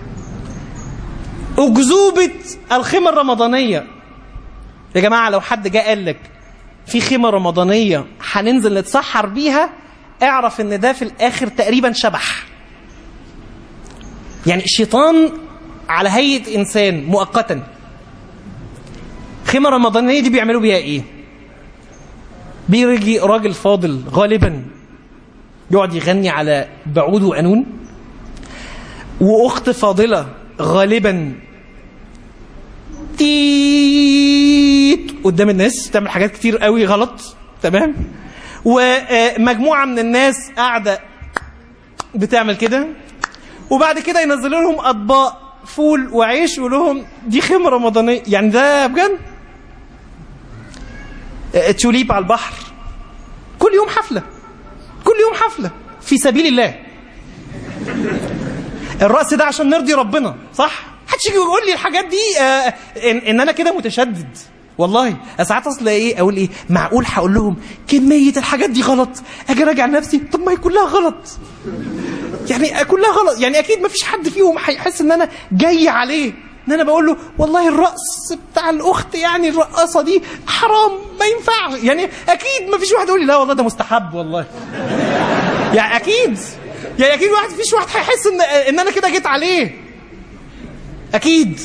أكذوبة الخيمة الرمضانية يا جماعة لو حد جاء قال لك في خيمة رمضانية هننزل نتسحر بيها اعرف ان ده في الاخر تقريبا شبح يعني الشيطان على هيئة انسان مؤقتا خيمة رمضانية دي بيعملوا بيها ايه بيجي راجل فاضل غالبا يقعد يغني على بعود وقانون واخت فاضله غالبا تيت قدام الناس تعمل حاجات كتير قوي غلط تمام ومجموعه من الناس قاعده بتعمل كده وبعد كده ينزلوا لهم اطباق فول وعيش ويقولوا لهم دي خيمه رمضانيه يعني ده بجد آه، توليب على البحر كل يوم حفله كل يوم حفله في سبيل الله الرأس ده عشان نرضي ربنا صح محدش يجي يقول لي الحاجات دي آه ان, ان انا كده متشدد والله ساعات اصل ايه اقول ايه معقول هقول لهم كميه الحاجات دي غلط اجي اراجع نفسي طب ما هي كلها غلط يعني كلها غلط يعني اكيد ما فيش حد فيهم هيحس ان انا جاي عليه ان انا بقول له والله الرقص بتاع الاخت يعني الرقاصه دي حرام ما ينفعش يعني اكيد ما فيش واحد يقول لي لا والله ده مستحب والله يعني اكيد يعني اكيد واحد فيش واحد هيحس ان ان انا كده جيت عليه اكيد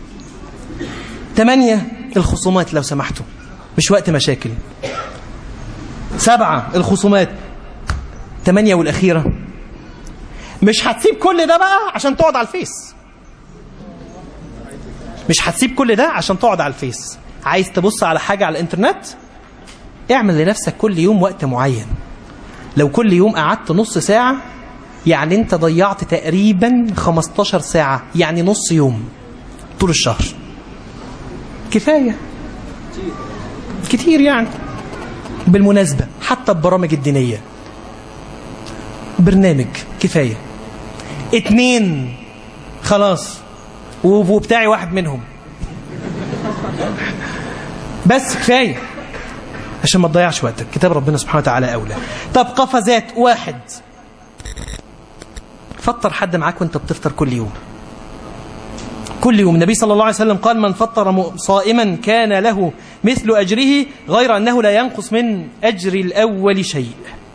ثمانية الخصومات لو سمحتوا مش وقت مشاكل سبعة الخصومات ثمانية والأخيرة مش هتسيب كل ده بقى عشان تقعد على الفيس مش هتسيب كل ده عشان تقعد على الفيس عايز تبص على حاجة على الانترنت اعمل لنفسك كل يوم وقت معين لو كل يوم قعدت نص ساعة يعني انت ضيعت تقريبا 15 ساعة يعني نص يوم طول الشهر كفاية كتير يعني بالمناسبة حتى البرامج الدينية برنامج كفاية اتنين خلاص وبتاعي واحد منهم بس كفاية عشان ما تضيعش وقتك كتاب ربنا سبحانه وتعالى أولى طب قفزات واحد فطر حد معاك وانت بتفطر كل يوم كل يوم النبي صلى الله عليه وسلم قال من فطر صائما كان له مثل أجره غير أنه لا ينقص من أجر الأول شيء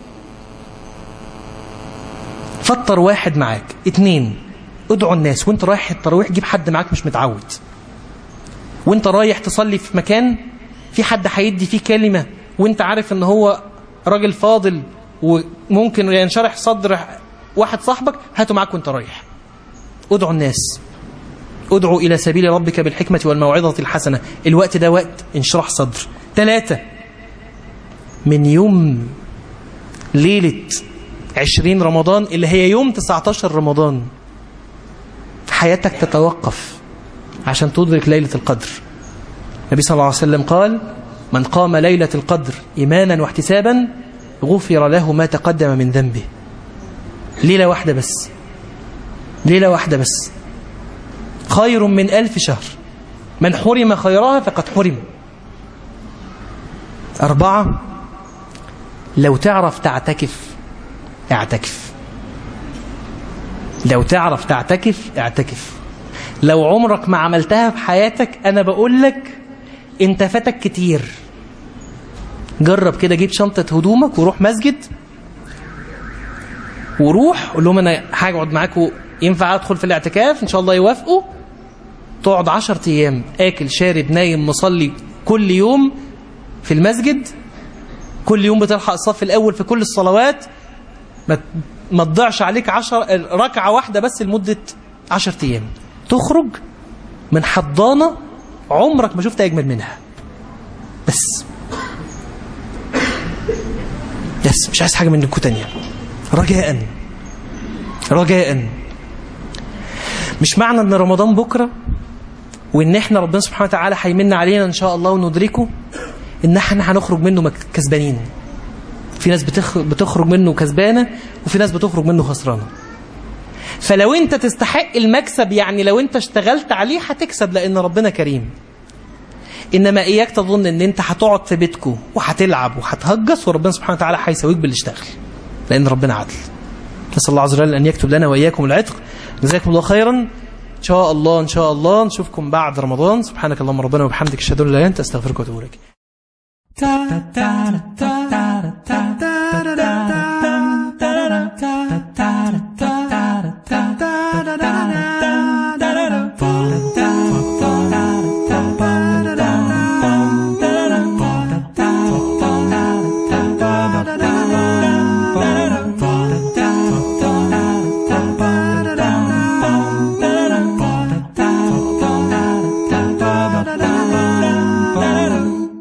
فطر واحد معاك اتنين ادعوا الناس وانت رايح التراويح جيب حد معاك مش متعود وانت رايح تصلي في مكان في حد هيدي فيه كلمة وانت عارف ان هو راجل فاضل وممكن ينشرح صدر واحد صاحبك هاته معاك وانت رايح ادعوا الناس ادعوا إلى سبيل ربك بالحكمة والموعظة الحسنة الوقت ده وقت انشراح صدر ثلاثة من يوم ليلة عشرين رمضان اللي هي يوم 19 رمضان حياتك تتوقف عشان تدرك ليلة القدر النبي صلى الله عليه وسلم قال من قام ليلة القدر إيمانا واحتسابا غفر له ما تقدم من ذنبه ليلة واحدة بس ليلة واحدة بس خير من ألف شهر من حرم خيرها فقد حرم أربعة لو تعرف تعتكف اعتكف لو تعرف تعتكف اعتكف لو عمرك ما عملتها في حياتك أنا بقول لك انت فاتك كتير جرب كده جيب شنطة هدومك وروح مسجد وروح قول لهم انا هقعد معاكم ينفع ادخل في الاعتكاف ان شاء الله يوافقوا تقعد عشر ايام اكل شارب نايم مصلي كل يوم في المسجد كل يوم بتلحق الصف الاول في كل الصلوات ما ما تضيعش عليك عشر ركعه واحده بس لمده عشر ايام تخرج من حضانه عمرك ما شفت اجمل منها بس بس مش عايز حاجه منكم تانية رجاء رجاء مش معنى ان رمضان بكره وان احنا ربنا سبحانه وتعالى هيمن علينا ان شاء الله وندركه ان احنا هنخرج منه كسبانين في ناس بتخرج منه كسبانه وفي ناس بتخرج منه خسرانه فلو انت تستحق المكسب يعني لو انت اشتغلت عليه هتكسب لان ربنا كريم انما اياك تظن ان انت هتقعد في بيتكم وهتلعب وهتهجس وربنا سبحانه وتعالى هيساويك باللي اشتغل لان ربنا عدل نسال الله عز وجل ان يكتب لنا واياكم العتق جزاكم الله خيرا ان شاء الله ان شاء الله نشوفكم بعد رمضان سبحانك اللهم ربنا وبحمدك اشهد ان لا اله الا انت استغفرك واتوب اليك